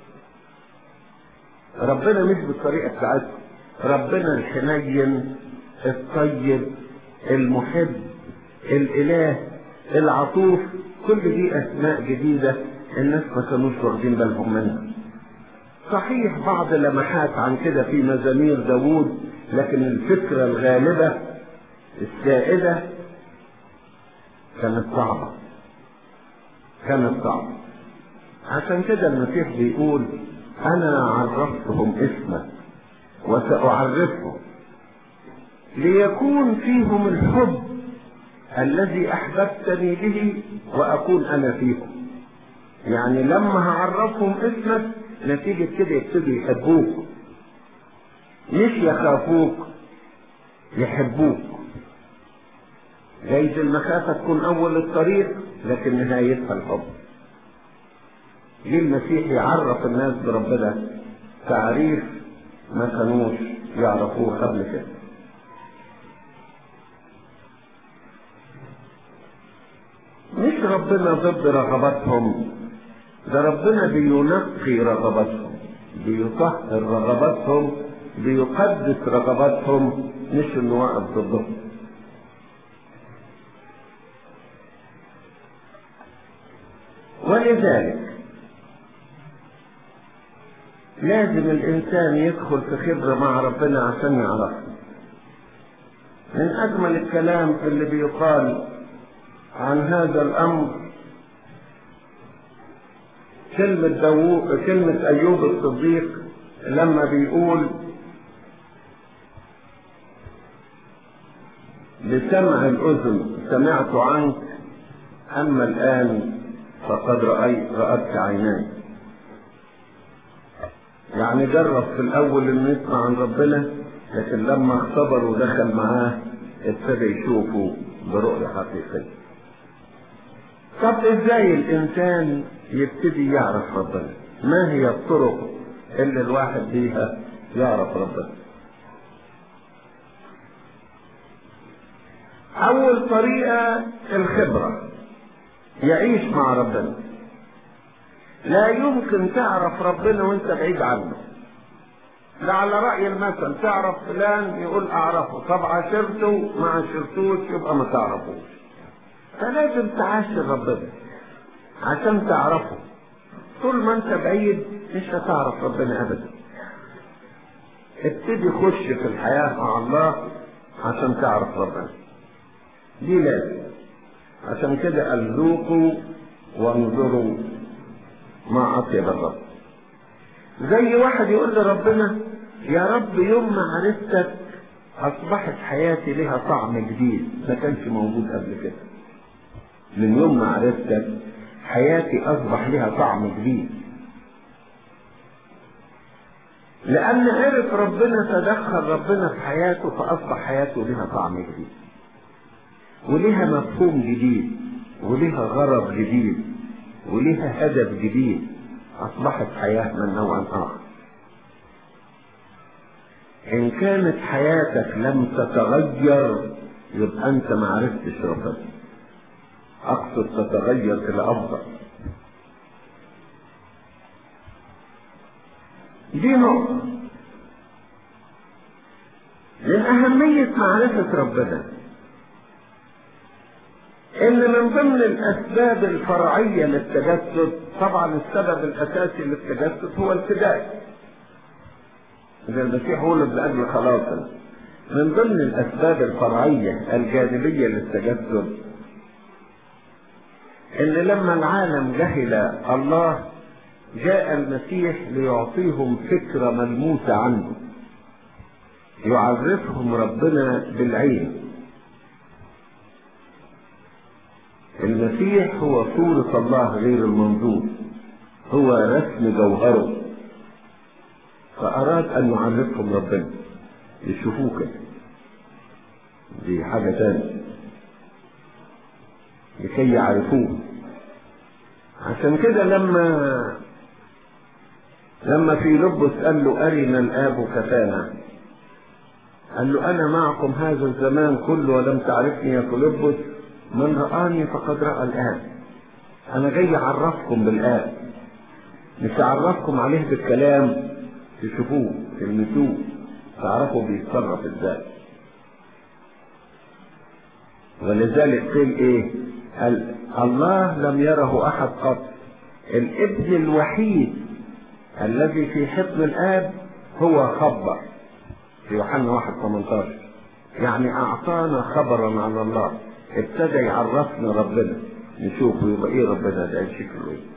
S1: ربنا مش بالطريقة بتاعتكم ربنا الحنين الطيب المحب الاله العطوف كل دي اسماء جديدة الناس ما كانوش واخدين بالهم منها صحيح بعض لمحات عن كده في مزامير داوود لكن الفكرة الغالبة السائدة كانت صعبة كانت صعبة عشان كده المسيح بيقول أنا عرفتهم اسمك وسأعرفهم ليكون فيهم الحب الذي أحببتني به وأكون أنا فيهم يعني لما هعرفهم اسمك نتيجة كده يبتدوا يحبوك مش يخافوك يحبوك جايز المخافة تكون أول الطريق لكن نهايتها الحب ليه المسيح يعرف الناس بربنا تعريف ما كانوش يعرفوه قبل كده مش ربنا ضد رغباتهم ده ربنا بينقي رغباتهم بيطهر رغباتهم بيقدس رغباتهم مش انه واقف ضدهم ولذلك لازم الانسان يدخل في خبره مع ربنا عشان يعرفه من اجمل الكلام اللي بيقال عن هذا الامر كلمة داوود كلمة أيوب الصديق لما بيقول بسمع الأذن سمعت عنك أما الآن فقد رأيت رأتك عيناي يعني جرب في الأول إنه يسمع عن ربنا لكن لما اختبر ودخل معاه ابتدى يشوفه برؤية حقيقية طب ازاي الانسان يبتدي يعرف ربنا ما هي الطرق اللي الواحد بيها يعرف ربنا اول طريقة الخبرة يعيش مع ربنا لا يمكن تعرف ربنا وانت بعيد عنه ده على رأي المثل تعرف فلان يقول اعرفه طب عاشرته ما عاشرتوش يبقى ما تعرفوش فلازم تعاشر ربنا عشان تعرفه طول ما انت بعيد مش هتعرف ربنا ابدا ابتدي خش في الحياة مع الله عشان تعرف ربنا دي لازم عشان كده قال ذوقوا وانظروا ما اطيب الرب زي واحد يقول لربنا يا رب يوم ما عرفتك اصبحت حياتي لها طعم جديد ما كانش موجود قبل كده من يوم ما عرفتك حياتي اصبح لها طعم جديد لان عرف ربنا تدخل ربنا في حياته فاصبح حياته لها طعم جديد ولها مفهوم جديد ولها غرض جديد ولها هدف جديد اصبحت حياه من نوع اخر ان كانت حياتك لم تتغير يبقى انت ما عرفتش ربنا اقصد تتغير الى افضل دي نقطة من أهمية معرفة ربنا إن من ضمن الأسباب الفرعية للتجسد طبعا السبب الأساسي للتجسد هو الفداء إذا المسيح ولد لأجل خلاصنا من ضمن الأسباب الفرعية الجاذبية للتجسد ان لما العالم جهل الله جاء المسيح ليعطيهم فكرة ملموسة عنه يعرفهم ربنا بالعين المسيح هو صورة الله غير المنظور هو رسم جوهره فأراد أن يعرفهم ربنا يشوفوه كده دي حاجة تانية لكي يعرفوه عشان كده لما لما في لبس قال له أرنا الآب كفانا قال له أنا معكم هذا الزمان كله ولم تعرفني يا فيلبس من رآني فقد رأى الآب أنا جاي أعرفكم بالآب مش أعرفكم عليه بالكلام تشوفوه تلمسوه تعرفوا بيتصرف ازاي ولذلك قيل ايه قال الله لم يره احد قط الابن الوحيد الذي في حضن الاب هو خبر في يوحنا 1 18 يعني اعطانا خبرا عن الله ابتدى يعرفنا ربنا نشوفه يبقى ايه ربنا ده شكله ايه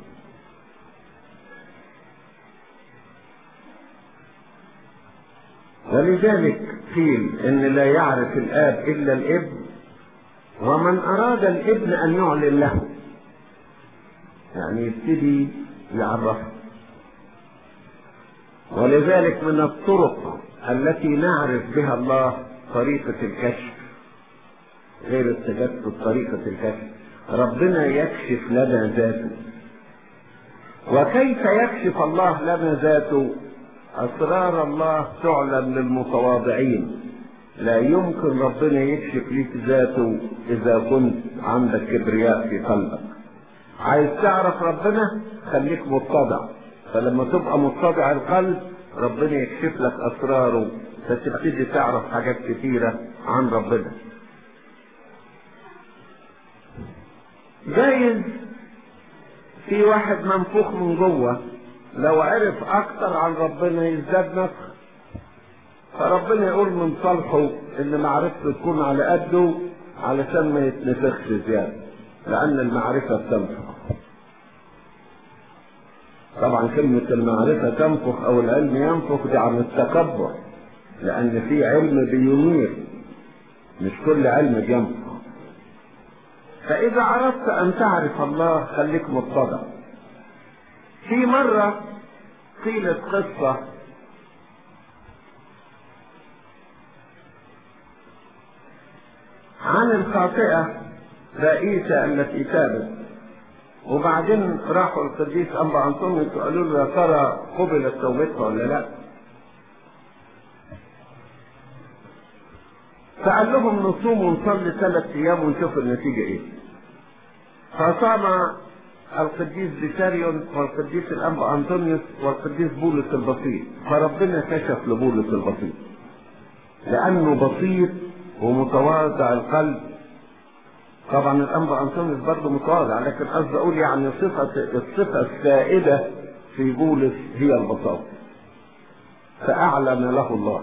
S1: ولذلك قيل ان لا يعرف الاب الا الابن ومن اراد الابن ان يعلن له يعني يبتدي يعرفه ولذلك من الطرق التي نعرف بها الله طريقة الكشف غير التجسد طريقة الكشف ربنا يكشف لنا ذاته وكيف يكشف الله لنا ذاته أسرار الله تعلن للمتواضعين لا يمكن ربنا يكشف لك ذاته إذا كنت عندك كبرياء في قلبك عايز تعرف ربنا خليك متضع فلما تبقى متضع القلب ربنا يكشف لك أسراره فتبتدي تعرف حاجات كتيرة عن ربنا جايز في واحد منفوخ من جوه لو عرف اكتر عن ربنا يزداد نفخ فربنا يقول من صالحه ان معرفته تكون على قده علشان ما يتنفخش زياده لان المعرفه بتنفخ طبعا كلمة المعرفة تنفخ أو العلم ينفخ دي عن التكبر لأن في علم بينير مش كل علم بينفخ فإذا عرفت أن تعرف الله خليك متضع في مرة قيلت قصة عن الخاطئة رئيسة التي تابت وبعدين راحوا القديس أنبا أنطونيوس وقالوا له يا ترى قبلت توبتها ولا لا؟ فقال لهم نصوم ونصلي ثلاث أيام ونشوف النتيجة إيه. فصام القديس بيساريون والقديس الانبا انطونيوس والقديس بولس البسيط فربنا كشف لبولس البسيط لانه بسيط ومتواضع القلب طبعا الانبا انطونيوس برضه متواضع لكن قصدي اقول يعني صفه الصفه السائده في بولس هي البساطه فاعلن له الله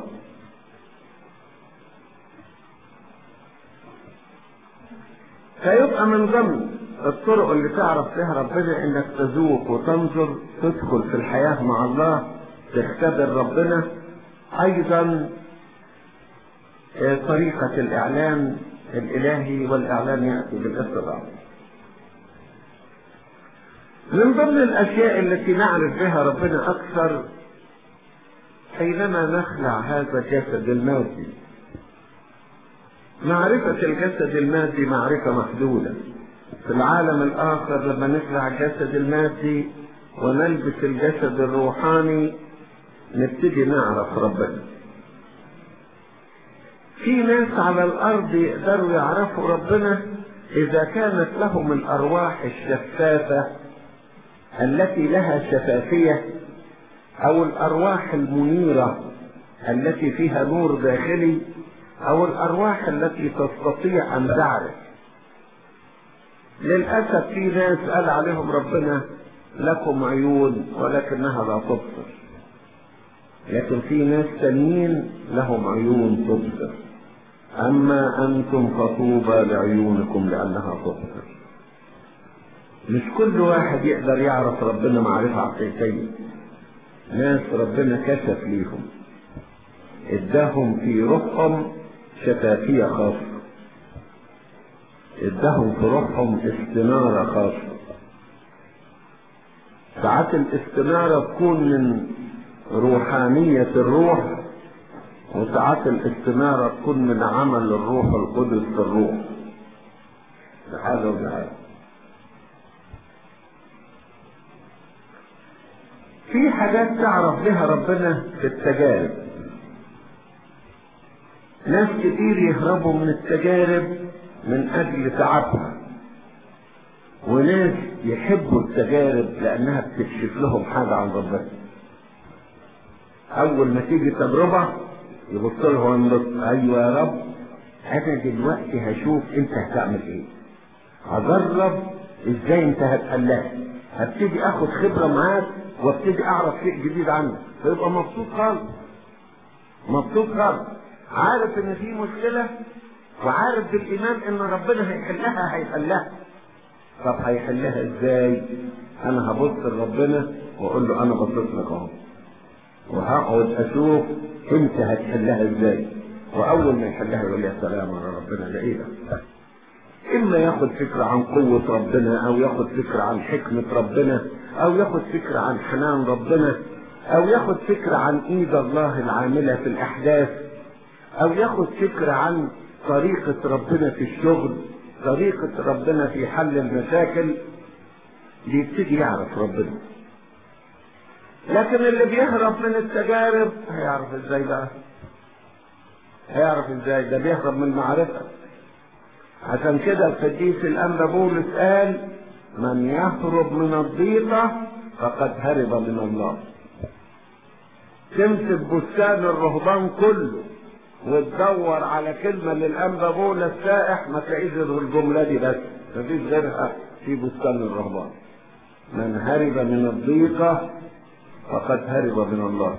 S1: فيبقى من ضمن الطرق اللي تعرف فيها ربنا انك تذوق وتنظر تدخل في الحياة مع الله تختبر ربنا ايضا طريقة الاعلان الالهي والاعلان يأتي بالاتباع من ضمن الاشياء التي نعرف بها ربنا اكثر حينما نخلع هذا الجسد المادي معرفة الجسد المادي معرفة محدودة في العالم الآخر لما نخلع الجسد المادي ونلبس الجسد الروحاني نبتدي نعرف ربنا في ناس على الأرض يقدروا يعرفوا ربنا إذا كانت لهم الأرواح الشفافة التي لها شفافية أو الأرواح المنيرة التي فيها نور داخلي أو الأرواح التي تستطيع أن تعرف للأسف في ناس قال عليهم ربنا لكم عيون ولكنها لا تبصر لكن في ناس تانيين لهم عيون تبصر أما أنتم فطوبى لعيونكم لأنها تبصر مش كل واحد يقدر يعرف ربنا معرفة حقيقية ناس ربنا كشف ليهم اداهم في روحهم شفافية خاصة اداهم في روحهم استنارة خاصة ساعات الاستنارة تكون من روحانية الروح وساعات الاستنارة تكون من عمل الروح القدس في الروح حاجة ودي حاجة في حاجات تعرف بها ربنا في التجارب ناس كتير يهربوا من التجارب من اجل تعبها وناس يحبوا التجارب لانها بتكشف لهم حاجة عن ربنا اول ما تيجي تجربة يبص لهم وينبص ايوه يا رب انا دلوقتي هشوف انت هتعمل ايه هجرب ازاي انت هتحلها هبتدي اخد خبرة معاك وابتدي اعرف شيء جديد عنك فيبقى مبسوط خالص مبسوط خالص عارف ان في مشكلة وعارف بالايمان ان ربنا هيحلها هيحلها طب هيحلها ازاي انا هبص لربنا واقول له انا بصيت لك اهو وهقعد اشوف انت هتحلها ازاي واول ما يحلها يقول يا سلام على ربنا ده ايه ده اما ياخد فكرة عن قوة ربنا او ياخد فكرة عن حكمة ربنا او ياخد فكرة عن حنان ربنا او ياخد فكرة عن ايد الله العاملة في الاحداث او ياخد فكرة عن طريقة ربنا في الشغل طريقة ربنا في حل المشاكل بيبتدي يعرف ربنا لكن اللي بيهرب من التجارب هيعرف ازاي بقى هيعرف ازاي ده بيهرب من المعرفة عشان كده القديس الانبا بولس قال من يهرب من الضيقة فقد هرب من الله تمسك بستان الرهبان كله وتدور على كلمة للأنبا بولس سائح ما تلاقيش غير الجملة دي بس مفيش غيرها في بستان الرهبان من هرب من الضيقة فقد هرب من الله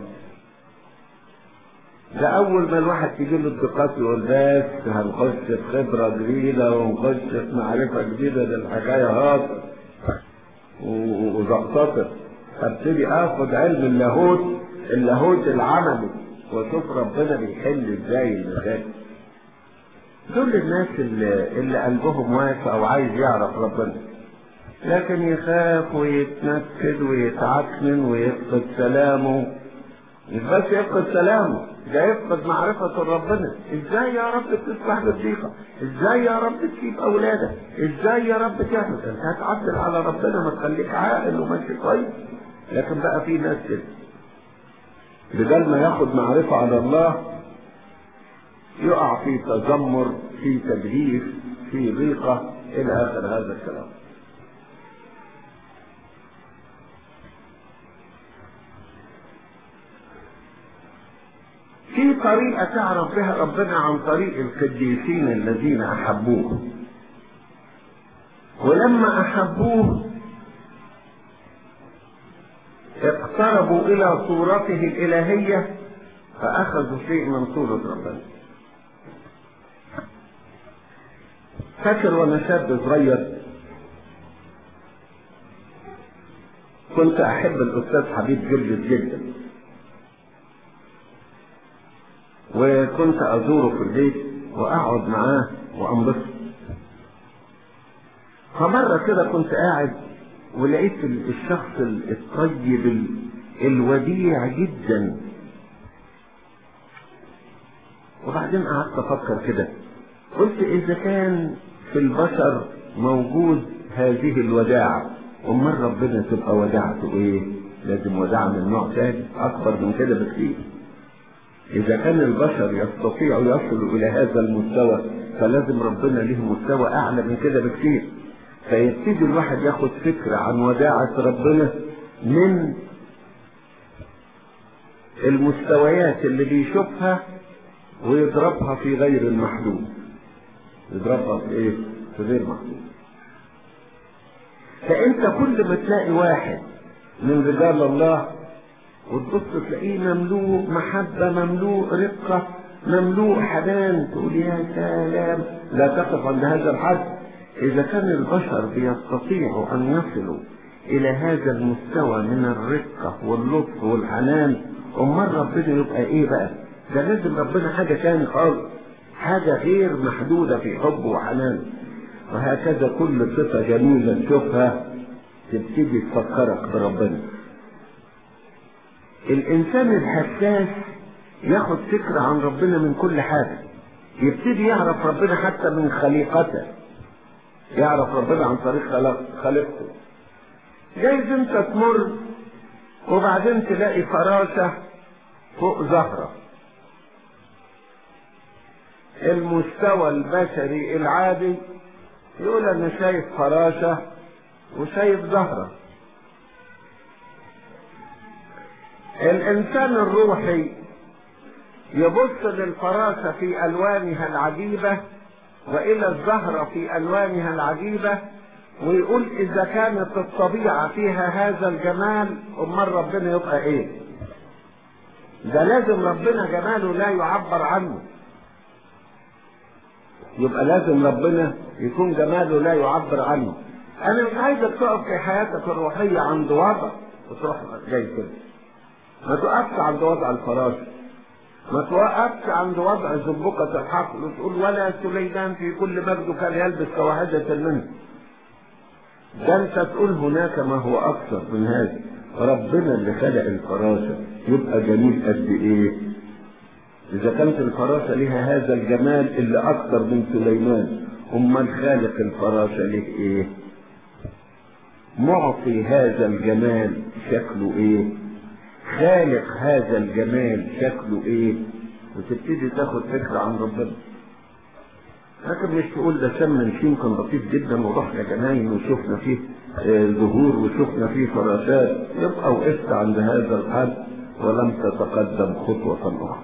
S1: ده أول ما الواحد تيجي له الضيقات يقول بس هنخش في خبرة جديدة ونخش في معرفة جديدة ده الحكاية هاطر وزقططت ابتدي اخد علم اللاهوت اللاهوت العملي واشوف ربنا بيحل ازاي المشاكل دول الناس اللي, اللي قلبهم واسع وعايز يعرف ربنا لكن يخاف ويتنكد ويتعكنن ويفقد سلامه مش بس يفقد سلامه ده يفقد معرفة ربنا ازاي يا رب تسمح بالضيقة ازاي يا رب تسيب اولادك ازاي يا رب تعمل انت هتعدل على ربنا ما تخليك عاقل وماشي كويس لكن بقى في ناس كده بدل ما ياخد معرفة على الله يقع في تذمر في تجهيز في ضيقة إلى آخر هذا الكلام في طريقة تعرف بها ربنا عن طريق القديسين الذين أحبوه ولما أحبوه اقتربوا إلى صورته الإلهية فأخذوا شيء من صورة ربنا فاكر وانا شاب صغير كنت احب الاستاذ حبيب جرجس جدا وكنت ازوره في البيت واقعد معاه وانبسط فمرة كده كنت قاعد ولقيت الشخص الطيب الوديع جدا وبعدين قعدت افكر كده قلت اذا كان في البشر موجود هذه الوداعة امال ربنا تبقى وداعته ايه لازم وداعة من نوع ثاني اكبر من كده بكثير اذا كان البشر يستطيعوا يصلوا الى هذا المستوى فلازم ربنا له مستوى اعلى من كده بكثير فيبتدي الواحد ياخد فكرة عن وداعة ربنا من المستويات اللي بيشوفها ويضربها في غير المحدود يضربها في ايه في غير محدود فانت كل ما تلاقي واحد من رجال الله وتبص تلاقيه مملوء محبة مملوء رقة مملوء حنان تقول يا سلام لا تقف عند هذا الحد إذا كان البشر بيستطيعوا أن يصلوا إلى هذا المستوى من الرقة واللطف والحنان أمال ربنا يبقى إيه بقى؟ ده لازم ربنا حاجة تاني خالص حاجة غير محدودة في حبه وحنانه وهكذا كل صفة جميلة تشوفها تبتدي تفكرك بربنا الإنسان الحساس ياخد فكرة عن ربنا من كل حاجة يبتدي يعرف ربنا حتى من خليقته يعرف ربنا عن طريق خلق خلقته جايز انت تمر وبعدين تلاقي فراشة فوق زهرة المستوى البشري العادي يقول انا شايف فراشة وشايف زهرة الانسان الروحي يبص للفراشة في الوانها العجيبة والى الزهرة في الوانها العجيبة ويقول اذا كانت الطبيعة فيها هذا الجمال امال ربنا يبقى ايه ده لازم ربنا جماله لا يعبر عنه يبقى لازم ربنا يكون جماله لا يعبر عنه انا مش عايزك تقف في حياتك الروحية عند وضع وتروح جاي كده ما تقفش عند وضع الفراشه ما توقفش عند وضع زبقة الحقل وتقول ولا سليمان في كل مجده كان يلبس كواهجة منه ده انت تقول هناك ما هو اكثر من هذا ربنا اللي خلق الفراشة يبقى جميل قد ايه اذا كانت الفراشة لها هذا الجمال اللي اكثر من سليمان امال خالق الفراشة ليه ايه معطي هذا الجمال شكله ايه خالق هذا الجمال شكله ايه وتبتدي تاخد فكرة عن ربنا لكن مش تقول ده شم نشيم كان لطيف جدا ورحنا جناين وشفنا فيه آه زهور وشفنا فيه فراشات يبقى وقفت عند هذا الحد ولم تتقدم خطوة أخرى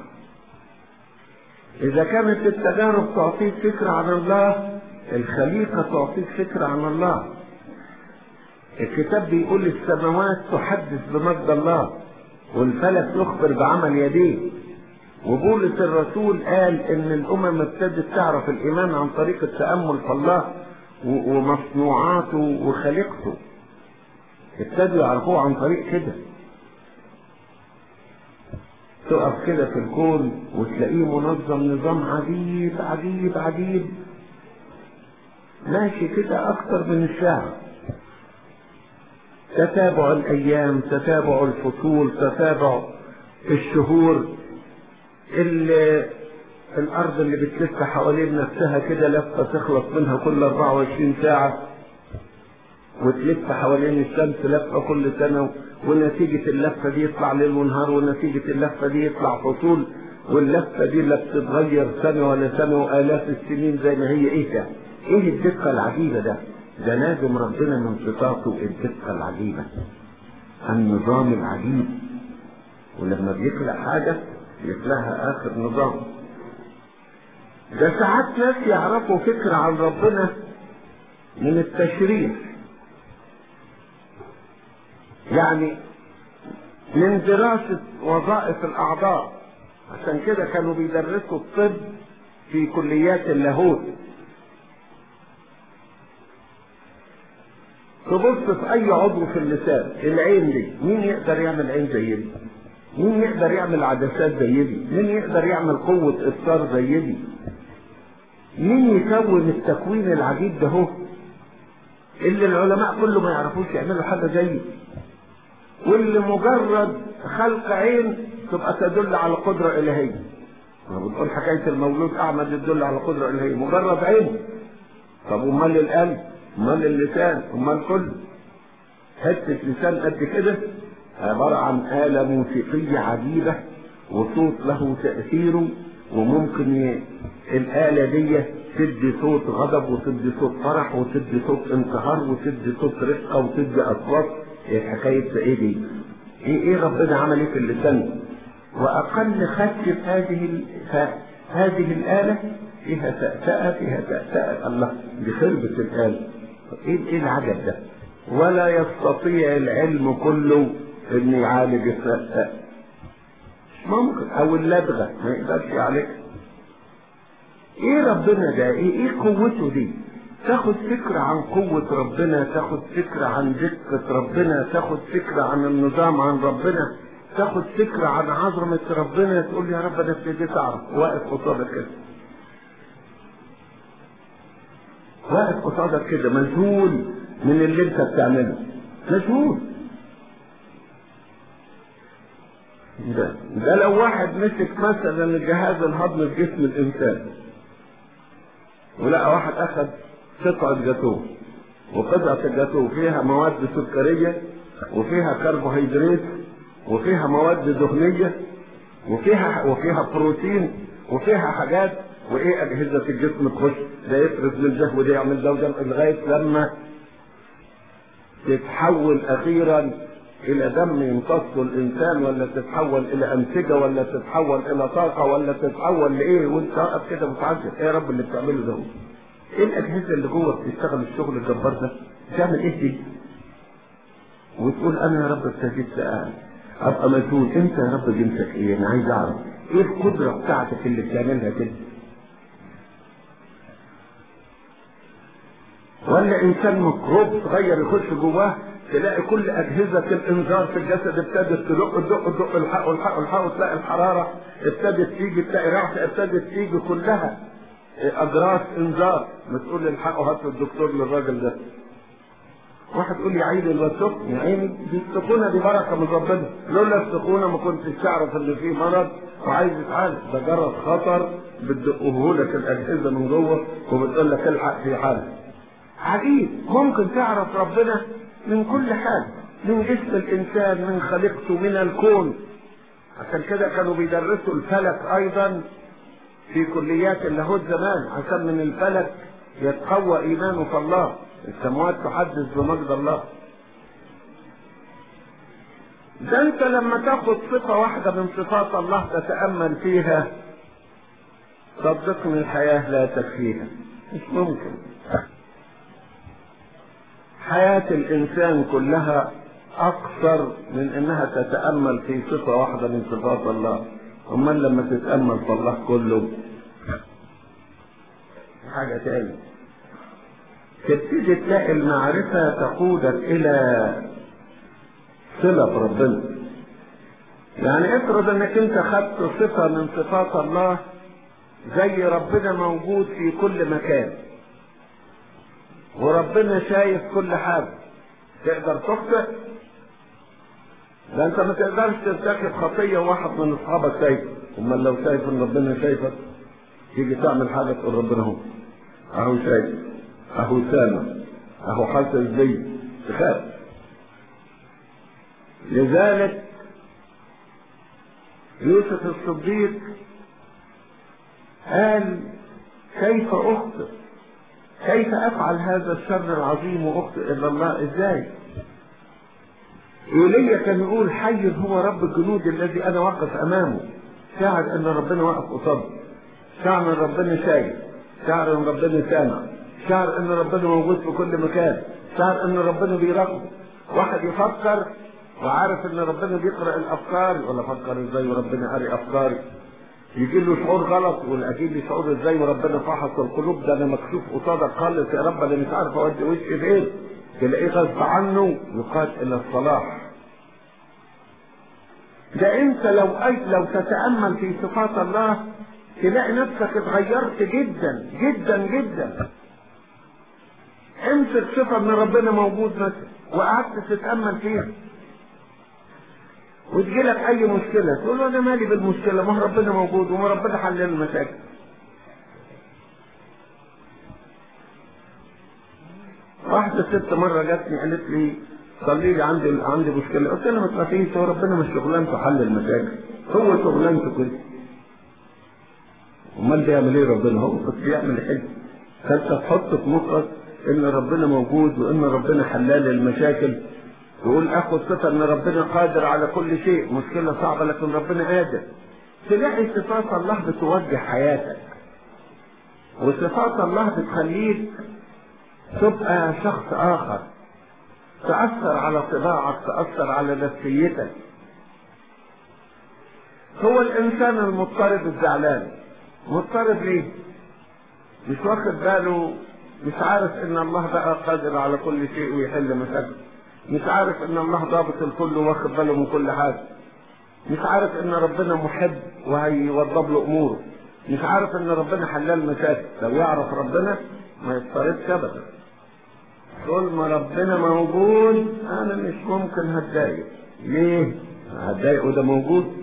S1: إذا كانت التجارب تعطيك فكرة عن الله الخليقة تعطيك فكرة عن الله الكتاب بيقول السماوات تحدث بمجد الله والفلك يخبر بعمل يديه وبولس الرسول قال ان الامم ابتدت تعرف الايمان عن طريق التامل في الله ومصنوعاته وخلقته ابتدوا يعرفوه عن طريق كده تقف كده في الكون وتلاقيه منظم نظام عجيب عجيب عجيب ماشي كده اكتر من الشعر تتابع الايام تتابع الفصول تتابع الشهور اللي الارض اللي بتلف حوالين نفسها كده لفه تخلص منها كل 24 ساعه وتلف حوالين الشمس لفه كل سنه ونتيجه اللفه دي يطلع ليل ونهار ونتيجه اللفه دي يطلع فصول واللفه دي لا بتتغير سنه ولا سنه والاف السنين زي ما هي ايه ده؟ ايه الدقه العجيبه ده؟ ده لازم ربنا من صفاته الدقة العجيبة النظام العجيب ولما بيخلق حاجة يخلقها آخر نظام ده ساعات ناس يعرفوا فكرة عن ربنا من التشريح يعني من دراسة وظائف الأعضاء عشان كده كانوا بيدرسوا الطب في كليات اللاهوت تبص في اي عضو في اللسان العين دي مين يقدر يعمل عين زي دي مين يقدر يعمل عدسات زي دي مين يقدر يعمل قوة ابصار زي دي مين يكون التكوين العجيب ده هو اللي العلماء كله ما يعرفوش يعملوا حاجة زيه واللي مجرد خلق عين تبقى تدل على قدرة إلهية ما بنقول حكاية المولود أعمى تدل على قدرة إلهية مجرد عين طب أمال القلب امال اللسان امال كله حته لسان قد كده عباره عن آلة موسيقية عجيبة وصوت له تأثيره وممكن ي... الآلة دي تدي صوت غضب وتدي صوت فرح وتدي صوت انتهار وتدي صوت رقة وتدي أصوات إيه حكاية إيه دي؟ إيه إيه ربنا عمل إيه في اللسان؟ وأقل خدش في هذه ال... هذه الآلة فيها تأتأة فيها تأتأة الله دي خربة الآلة ايه ايه العجب ده ولا يستطيع العلم كله ان يعالج التأتأة ممكن او اللدغة ما يقدرش يعالجها ايه ربنا ده ايه ايه قوته دي تاخد فكرة عن قوة ربنا تاخد فكرة عن دقة ربنا تاخد فكرة عن النظام عن ربنا تاخد فكرة عن عظمة ربنا تقول يا رب انا ابتديت اعرف واقف قصادك كده واقف قصادك كده مذهول من اللي انت بتعمله مذهول ده ده لو واحد مسك مثلا الجهاز الهضمي في جسم الانسان ولقى واحد اخذ قطعة جاتوه وقطعة الجاتوه فيها مواد سكرية وفيها كربوهيدرات وفيها مواد دهنية وفيها وفيها بروتين وفيها حاجات وايه اجهزة الجسم تخش ده يفرز من ده وده يعمل ده وده لغاية لما تتحول اخيرا الى دم يمتصه الانسان ولا تتحول الى انسجه ولا تتحول الى طاقه ولا تتحول لايه وانت واقف كده متعجب ايه يا رب اللي بتعمله ده ايه الاجهزه اللي جوه بتشتغل الشغل الجبار ده بتعمل ايه دي وتقول انا يا رب ابتديت سأل ابقى مسؤول انت يا رب جنسك ايه انا عايز اعرف ايه القدره بتاعتك اللي بتعملها كده ولا انسان ميكروب صغير يخش جواه تلاقي كل اجهزه الانذار في الجسد ابتدت تدق تدق تدق الحق والحق والحق تلاقي الحراره ابتدت تيجي تلاقي رعشه ابتدت تيجي كلها اجراس انذار بتقول الحقوا هاتوا الدكتور للراجل ده واحد يقول لي عيني الوسخ يا عيني دي السخونه دي بركه من ربنا لولا السخونه ما كنتش تعرف ان في مرض وعايز يتعالج ده جرس خطر بتدقه لك الاجهزه من جوه وبتقول لك الحق في حالك عجيب ممكن تعرف ربنا من كل حاجة من جسم الإنسان من خليقته من الكون عشان كده كانوا بيدرسوا الفلك أيضا في كليات اللاهوت زمان عشان من الفلك يتقوى إيمانه في الله السماوات تحدث بمجد الله ده انت لما تاخد صفة واحدة من صفات الله تتأمل فيها صدقني الحياة لا تكفيها مش ممكن حياة الإنسان كلها أكثر من إنها تتأمل في صفة واحدة من صفات الله أمال لما تتأمل في الله كله حاجة تاني تبتدي تلاقي المعرفة تقودك إلى صلة بربنا يعني افرض انك انت خدت صفة من صفات الله زي ربنا موجود في كل مكان وربنا شايف كل حاجة تقدر تخطئ ده انت ما تقدرش ترتكب خطية واحد من اصحابك شايف امال لو شايف ان ربنا شايفك تيجي تعمل حاجة تقول ربنا هو اهو شايف اهو سامع اهو حاسس بي تخاف لذلك يوسف الصديق قال كيف اخطئ كيف افعل هذا الشر العظيم واخطئ الى الله ازاي ايليا كان يقول حي هو رب الجنود الذي انا واقف امامه شاعر ان ربنا واقف قصاده شاعر ان ربنا شايف شاعر ان ربنا سامع شاعر ان ربنا موجود في كل مكان شاعر ان ربنا بيراقبه واحد يفكر وعارف ان ربنا بيقرا الافكار ولا فكر ازاي وربنا قاري افكاري يجي له شعور غلط يقول اكيد لي شعور ازاي وربنا فحص القلوب ده انا مكشوف قصادك خالص يا رب انا مش عارف اودي وشي فين تلاقيه غصب عنه يقاد الى الصلاح ده انت لو أي لو تتامل في صفات الله تلاقي نفسك اتغيرت جدا جدا جدا امسك صفه من ربنا موجود مثلا وقعدت تتامل فيها وتجي لك اي مشكله تقول له انا مالي بالمشكله ما هو ربنا موجود وما ربنا حل لنا المشاكل واحدة ست مرة جاتني قالت لي صلي لي عندي عندي مشكلة قلت لها ما تخافيش هو ربنا مش شغلانته حل المشاكل هو شغلانته كده امال بيعمل ايه ربنا هو بس بيعمل حلو فانت تحط في مخك ان ربنا موجود وان ربنا حلال المشاكل تقول اخد صفه ان ربنا قادر على كل شيء مشكله صعبه لكن ربنا قادر تلاقي صفات الله بتوجه حياتك وصفات الله بتخليك تبقى شخص اخر تأثر على طباعك تأثر على نفسيتك هو الانسان المضطرب الزعلان مضطرب ليه مش واخد باله مش عارف ان الله بقى قادر على كل شيء ويحل مشاكله مش عارف ان الله ضابط الكل واخد باله من كل حاجه مش عارف ان ربنا محب وهيوضب له اموره مش عارف ان ربنا حلال مشاكل لو يعرف ربنا ما يضطربش ابدا طول ما ربنا موجود انا مش ممكن هتضايق ليه هتضايق وده موجود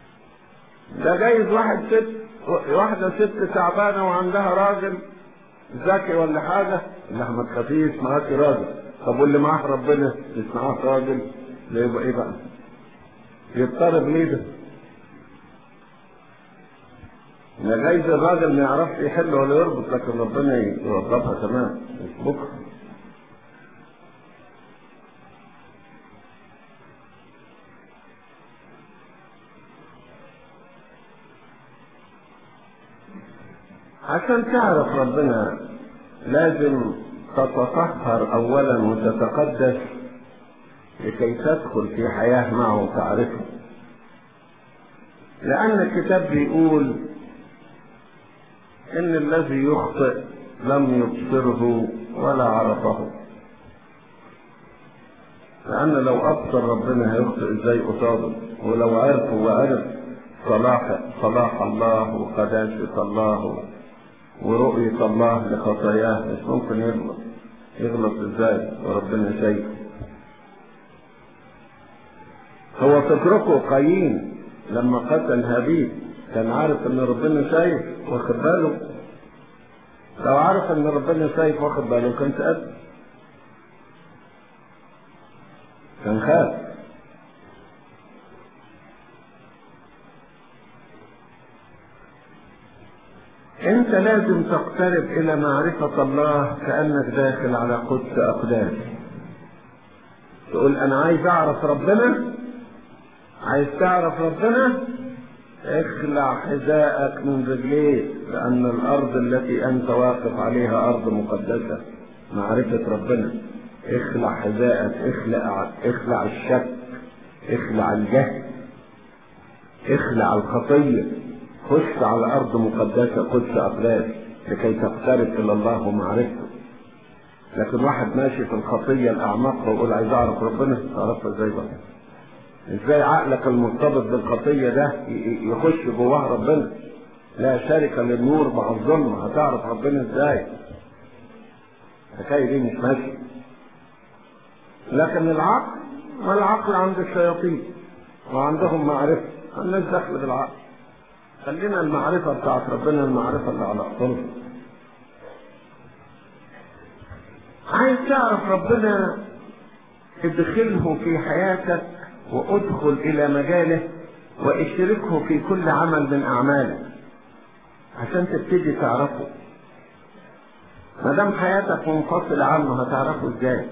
S1: ده جايز واحد ست واحدة ست تعبانة وعندها راجل ذكي ولا حاجة لا ما تخافيش معاك راجل طب واللي معاه ربنا مش معاه راجل ده يبقى ايه بقى يضطرب ليه ده ما جايز الراجل ما يعرفش يحل ولا يربط لكن ربنا يوظفها تمام بكره عشان تعرف ربنا لازم تتطهر اولا وتتقدس لكي تدخل في حياة معه وتعرفه لأن الكتاب بيقول إن الذي يخطئ لم يبصره ولا عرفه لأن لو أبصر ربنا هيخطئ إزاي قصاده ولو عرفه وعرف صلاح صلاح الله وقداسة الله ورؤية الله لخطاياه مش ممكن يغلط يغلط ازاي وربنا شايفه هو تتركه قايين لما قتل هابيل كان عارف ان ربنا شايف واخد باله لو عارف ان ربنا شايف واخد باله كان تقتل كان خاف انت لازم تقترب الى معرفة الله كأنك داخل على قدس اقداس تقول انا عايز اعرف ربنا عايز تعرف ربنا اخلع حذاءك من رجليك لان الارض التي انت واقف عليها ارض مقدسة معرفة ربنا اخلع حذاءك اخلع اخلع الشك اخلع الجهل اخلع الخطيه خش على ارض مقدسه قدس اقداس لكي تقترب الى الله ومعرفته لكن واحد ماشي في الخطيه الاعماق ويقول عايز اعرف ربنا تعرفها ازاي بقى ازاي عقلك المرتبط بالخطيه ده يخش جواه ربنا لا شركه للنور مع الظلم هتعرف ربنا ازاي الحكايه دي مش ماشيه لكن العقل ما العقل عند الشياطين وعندهم معرفه الناس داخله بالعقل خلينا المعرفة بتاعت ربنا المعرفة اللي على أصولها عايز تعرف ربنا ادخله في حياتك وادخل إلى مجاله واشركه في كل عمل من أعمالك عشان تبتدي تعرفه ما دام حياتك منفصلة عنه هتعرفه ازاي؟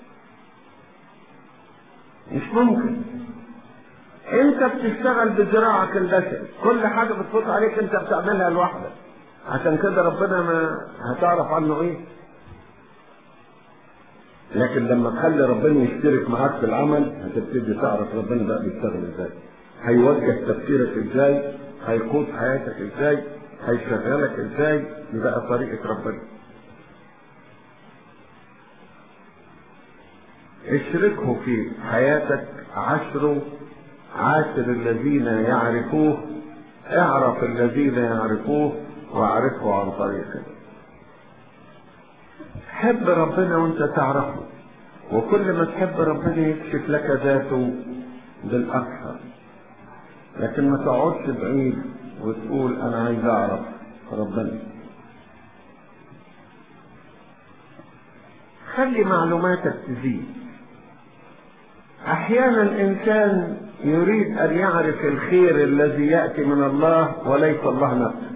S1: مش ممكن انت بتشتغل بذراعك البشري كل حاجه بتفوت عليك انت بتعملها لوحدك عشان كده ربنا ما هتعرف عنه ايه لكن لما تخلي ربنا يشترك معاك في العمل هتبتدي تعرف ربنا بقى بيشتغل ازاي هيوجه تفكيرك ازاي هيقود حياتك ازاي هيشغلك ازاي دي بقى طريقه ربنا اشركه في حياتك عشره عاشر الذين يعرفوه اعرف الذين يعرفوه واعرفه عن طريقه حب ربنا وانت تعرفه وكل ما تحب ربنا يكشف لك ذاته بالاكثر لكن ما تقعدش بعيد وتقول انا عايز اعرف ربنا خلي معلوماتك تزيد احيانا الانسان يريد ان يعرف الخير الذي ياتي من الله وليس الله نفسه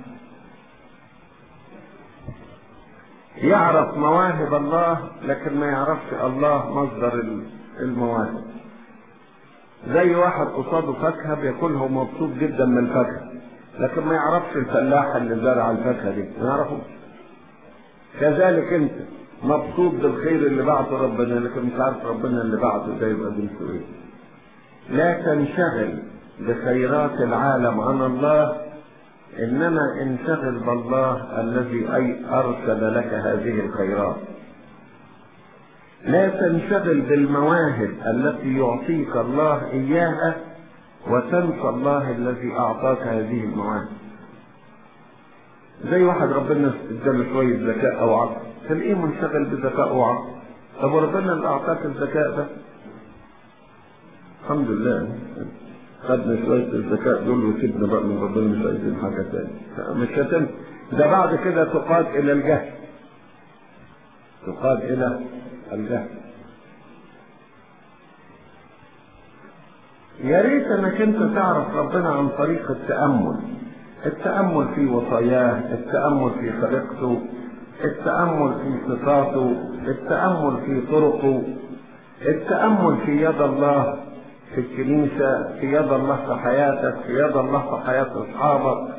S1: يعرف مواهب الله لكن ما يعرفش الله مصدر المواهب زي واحد قصاده فاكهه بياكلها ومبسوط جدا من الفاكهه لكن ما يعرفش الفلاح اللي زرع الفاكهه دي ما يعرفوش كذلك انت مبسوط بالخير اللي بعته ربنا لكن مش عارف ربنا اللي بعته ده يبقى جنسه ايه لا تنشغل بخيرات العالم عن الله انما انشغل بالله الذي اي ارسل لك هذه الخيرات لا تنشغل بالمواهب التي يعطيك الله اياها وتنسى الله الذي اعطاك هذه المواهب زي واحد ربنا اداله شويه ذكاء او عقل تلاقيه منشغل بذكاء وعقل طب وربنا اللي اعطاك الذكاء ده الحمد لله خدنا شوية الذكاء دول وسيبنا بقى من ربنا مش عايزين حاجة تاني مش هتم ده بعد كده تقاد إلى الجهل تقاد إلى الجهل يا ريت انك انت تعرف ربنا عن طريق التأمل التأمل في وصاياه التأمل في خلقته التأمل في صفاته التأمل في طرقه التأمل في يد الله في الكنيسة في يد الله في حياتك في يد الله في حياة أصحابك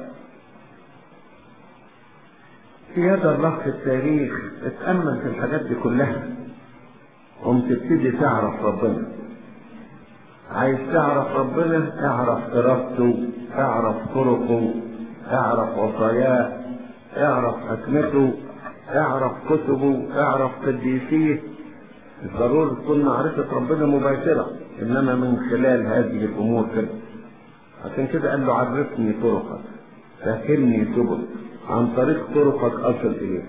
S1: في يد الله في التاريخ اتأمل في الحاجات دي كلها قوم تبتدي تعرف ربنا عايز تعرف ربنا اعرف ارادته اعرف طرقه اعرف وصاياه اعرف حكمته اعرف كتبه اعرف قديسيه مش ضروري تكون معرفة ربنا مباشرة انما من خلال هذه الامور كده عشان كده قال له عرفني طرقك فهمني سبل عن طريق طرقك اصل اليك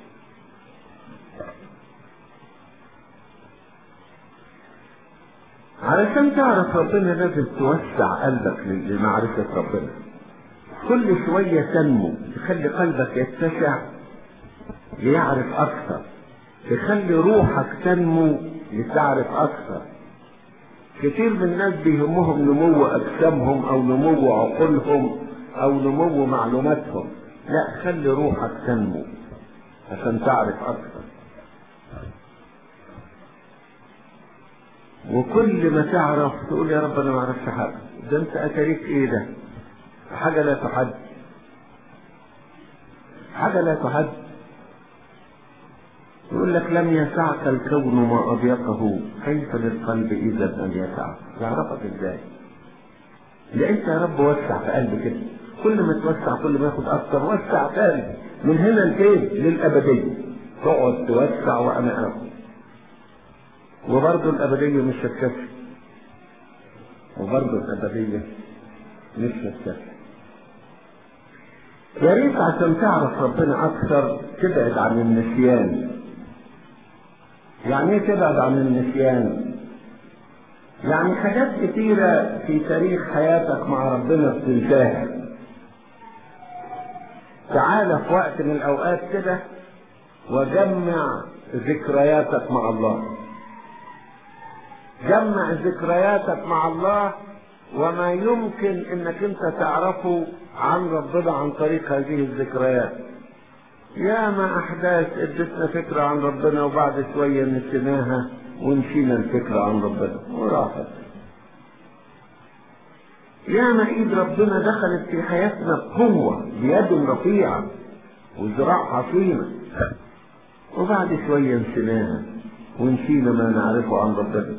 S1: علشان تعرف ربنا لازم توسع قلبك لمعرفة ربنا كل شوية تنمو تخلي قلبك يتسع ليعرف أكثر تخلي روحك تنمو لتعرف أكثر كتير من الناس بيهمهم نمو أجسامهم أو نمو عقولهم أو نمو معلوماتهم لا خلي روحك تنمو عشان تعرف أكثر وكل ما تعرف تقول يا رب انا ما اعرفش حاجه ده انت اتاريك ايه ده حاجه لا تحد حاجه لا تحد يقول لك لم يسعك الكون ما اضيقه كيف للقلب اذا ان يسعك يعرفك ازاي ده انت يا رب وسع في قلبي كده كل ما توسع كل ما ياخد اكتر وسع تاني من هنا لفين للابديه تقعد توسع وانا اخد وبرضه الأبدية مش هتكفي وبرضه الأبدية مش هتكفي يا ريت عشان تعرف ربنا أكثر تبعد عن النسيان يعني ايه تبعد عن النسيان؟ يعني حاجات كتيرة في تاريخ حياتك مع ربنا بتنتهي تعال في وقت من الأوقات كده وجمع ذكرياتك مع الله جمع ذكرياتك مع الله وما يمكن انك انت تعرفه عن ربنا عن طريق هذه الذكريات يا ما احداث ادتنا فكرة عن ربنا وبعد شوية نسيناها ونسينا الفكرة عن ربنا وراحت يا ما ايد ربنا دخلت في حياتنا بقوة بيد رفيعة وذراع حصينة وبعد شوية نسيناها ونسينا ما نعرفه عن ربنا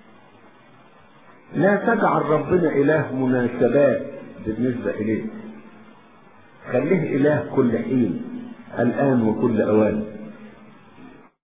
S1: لا تجعل ربنا إله مناسبات بالنسبة إليك خليه إله كل حين الآن وكل أوان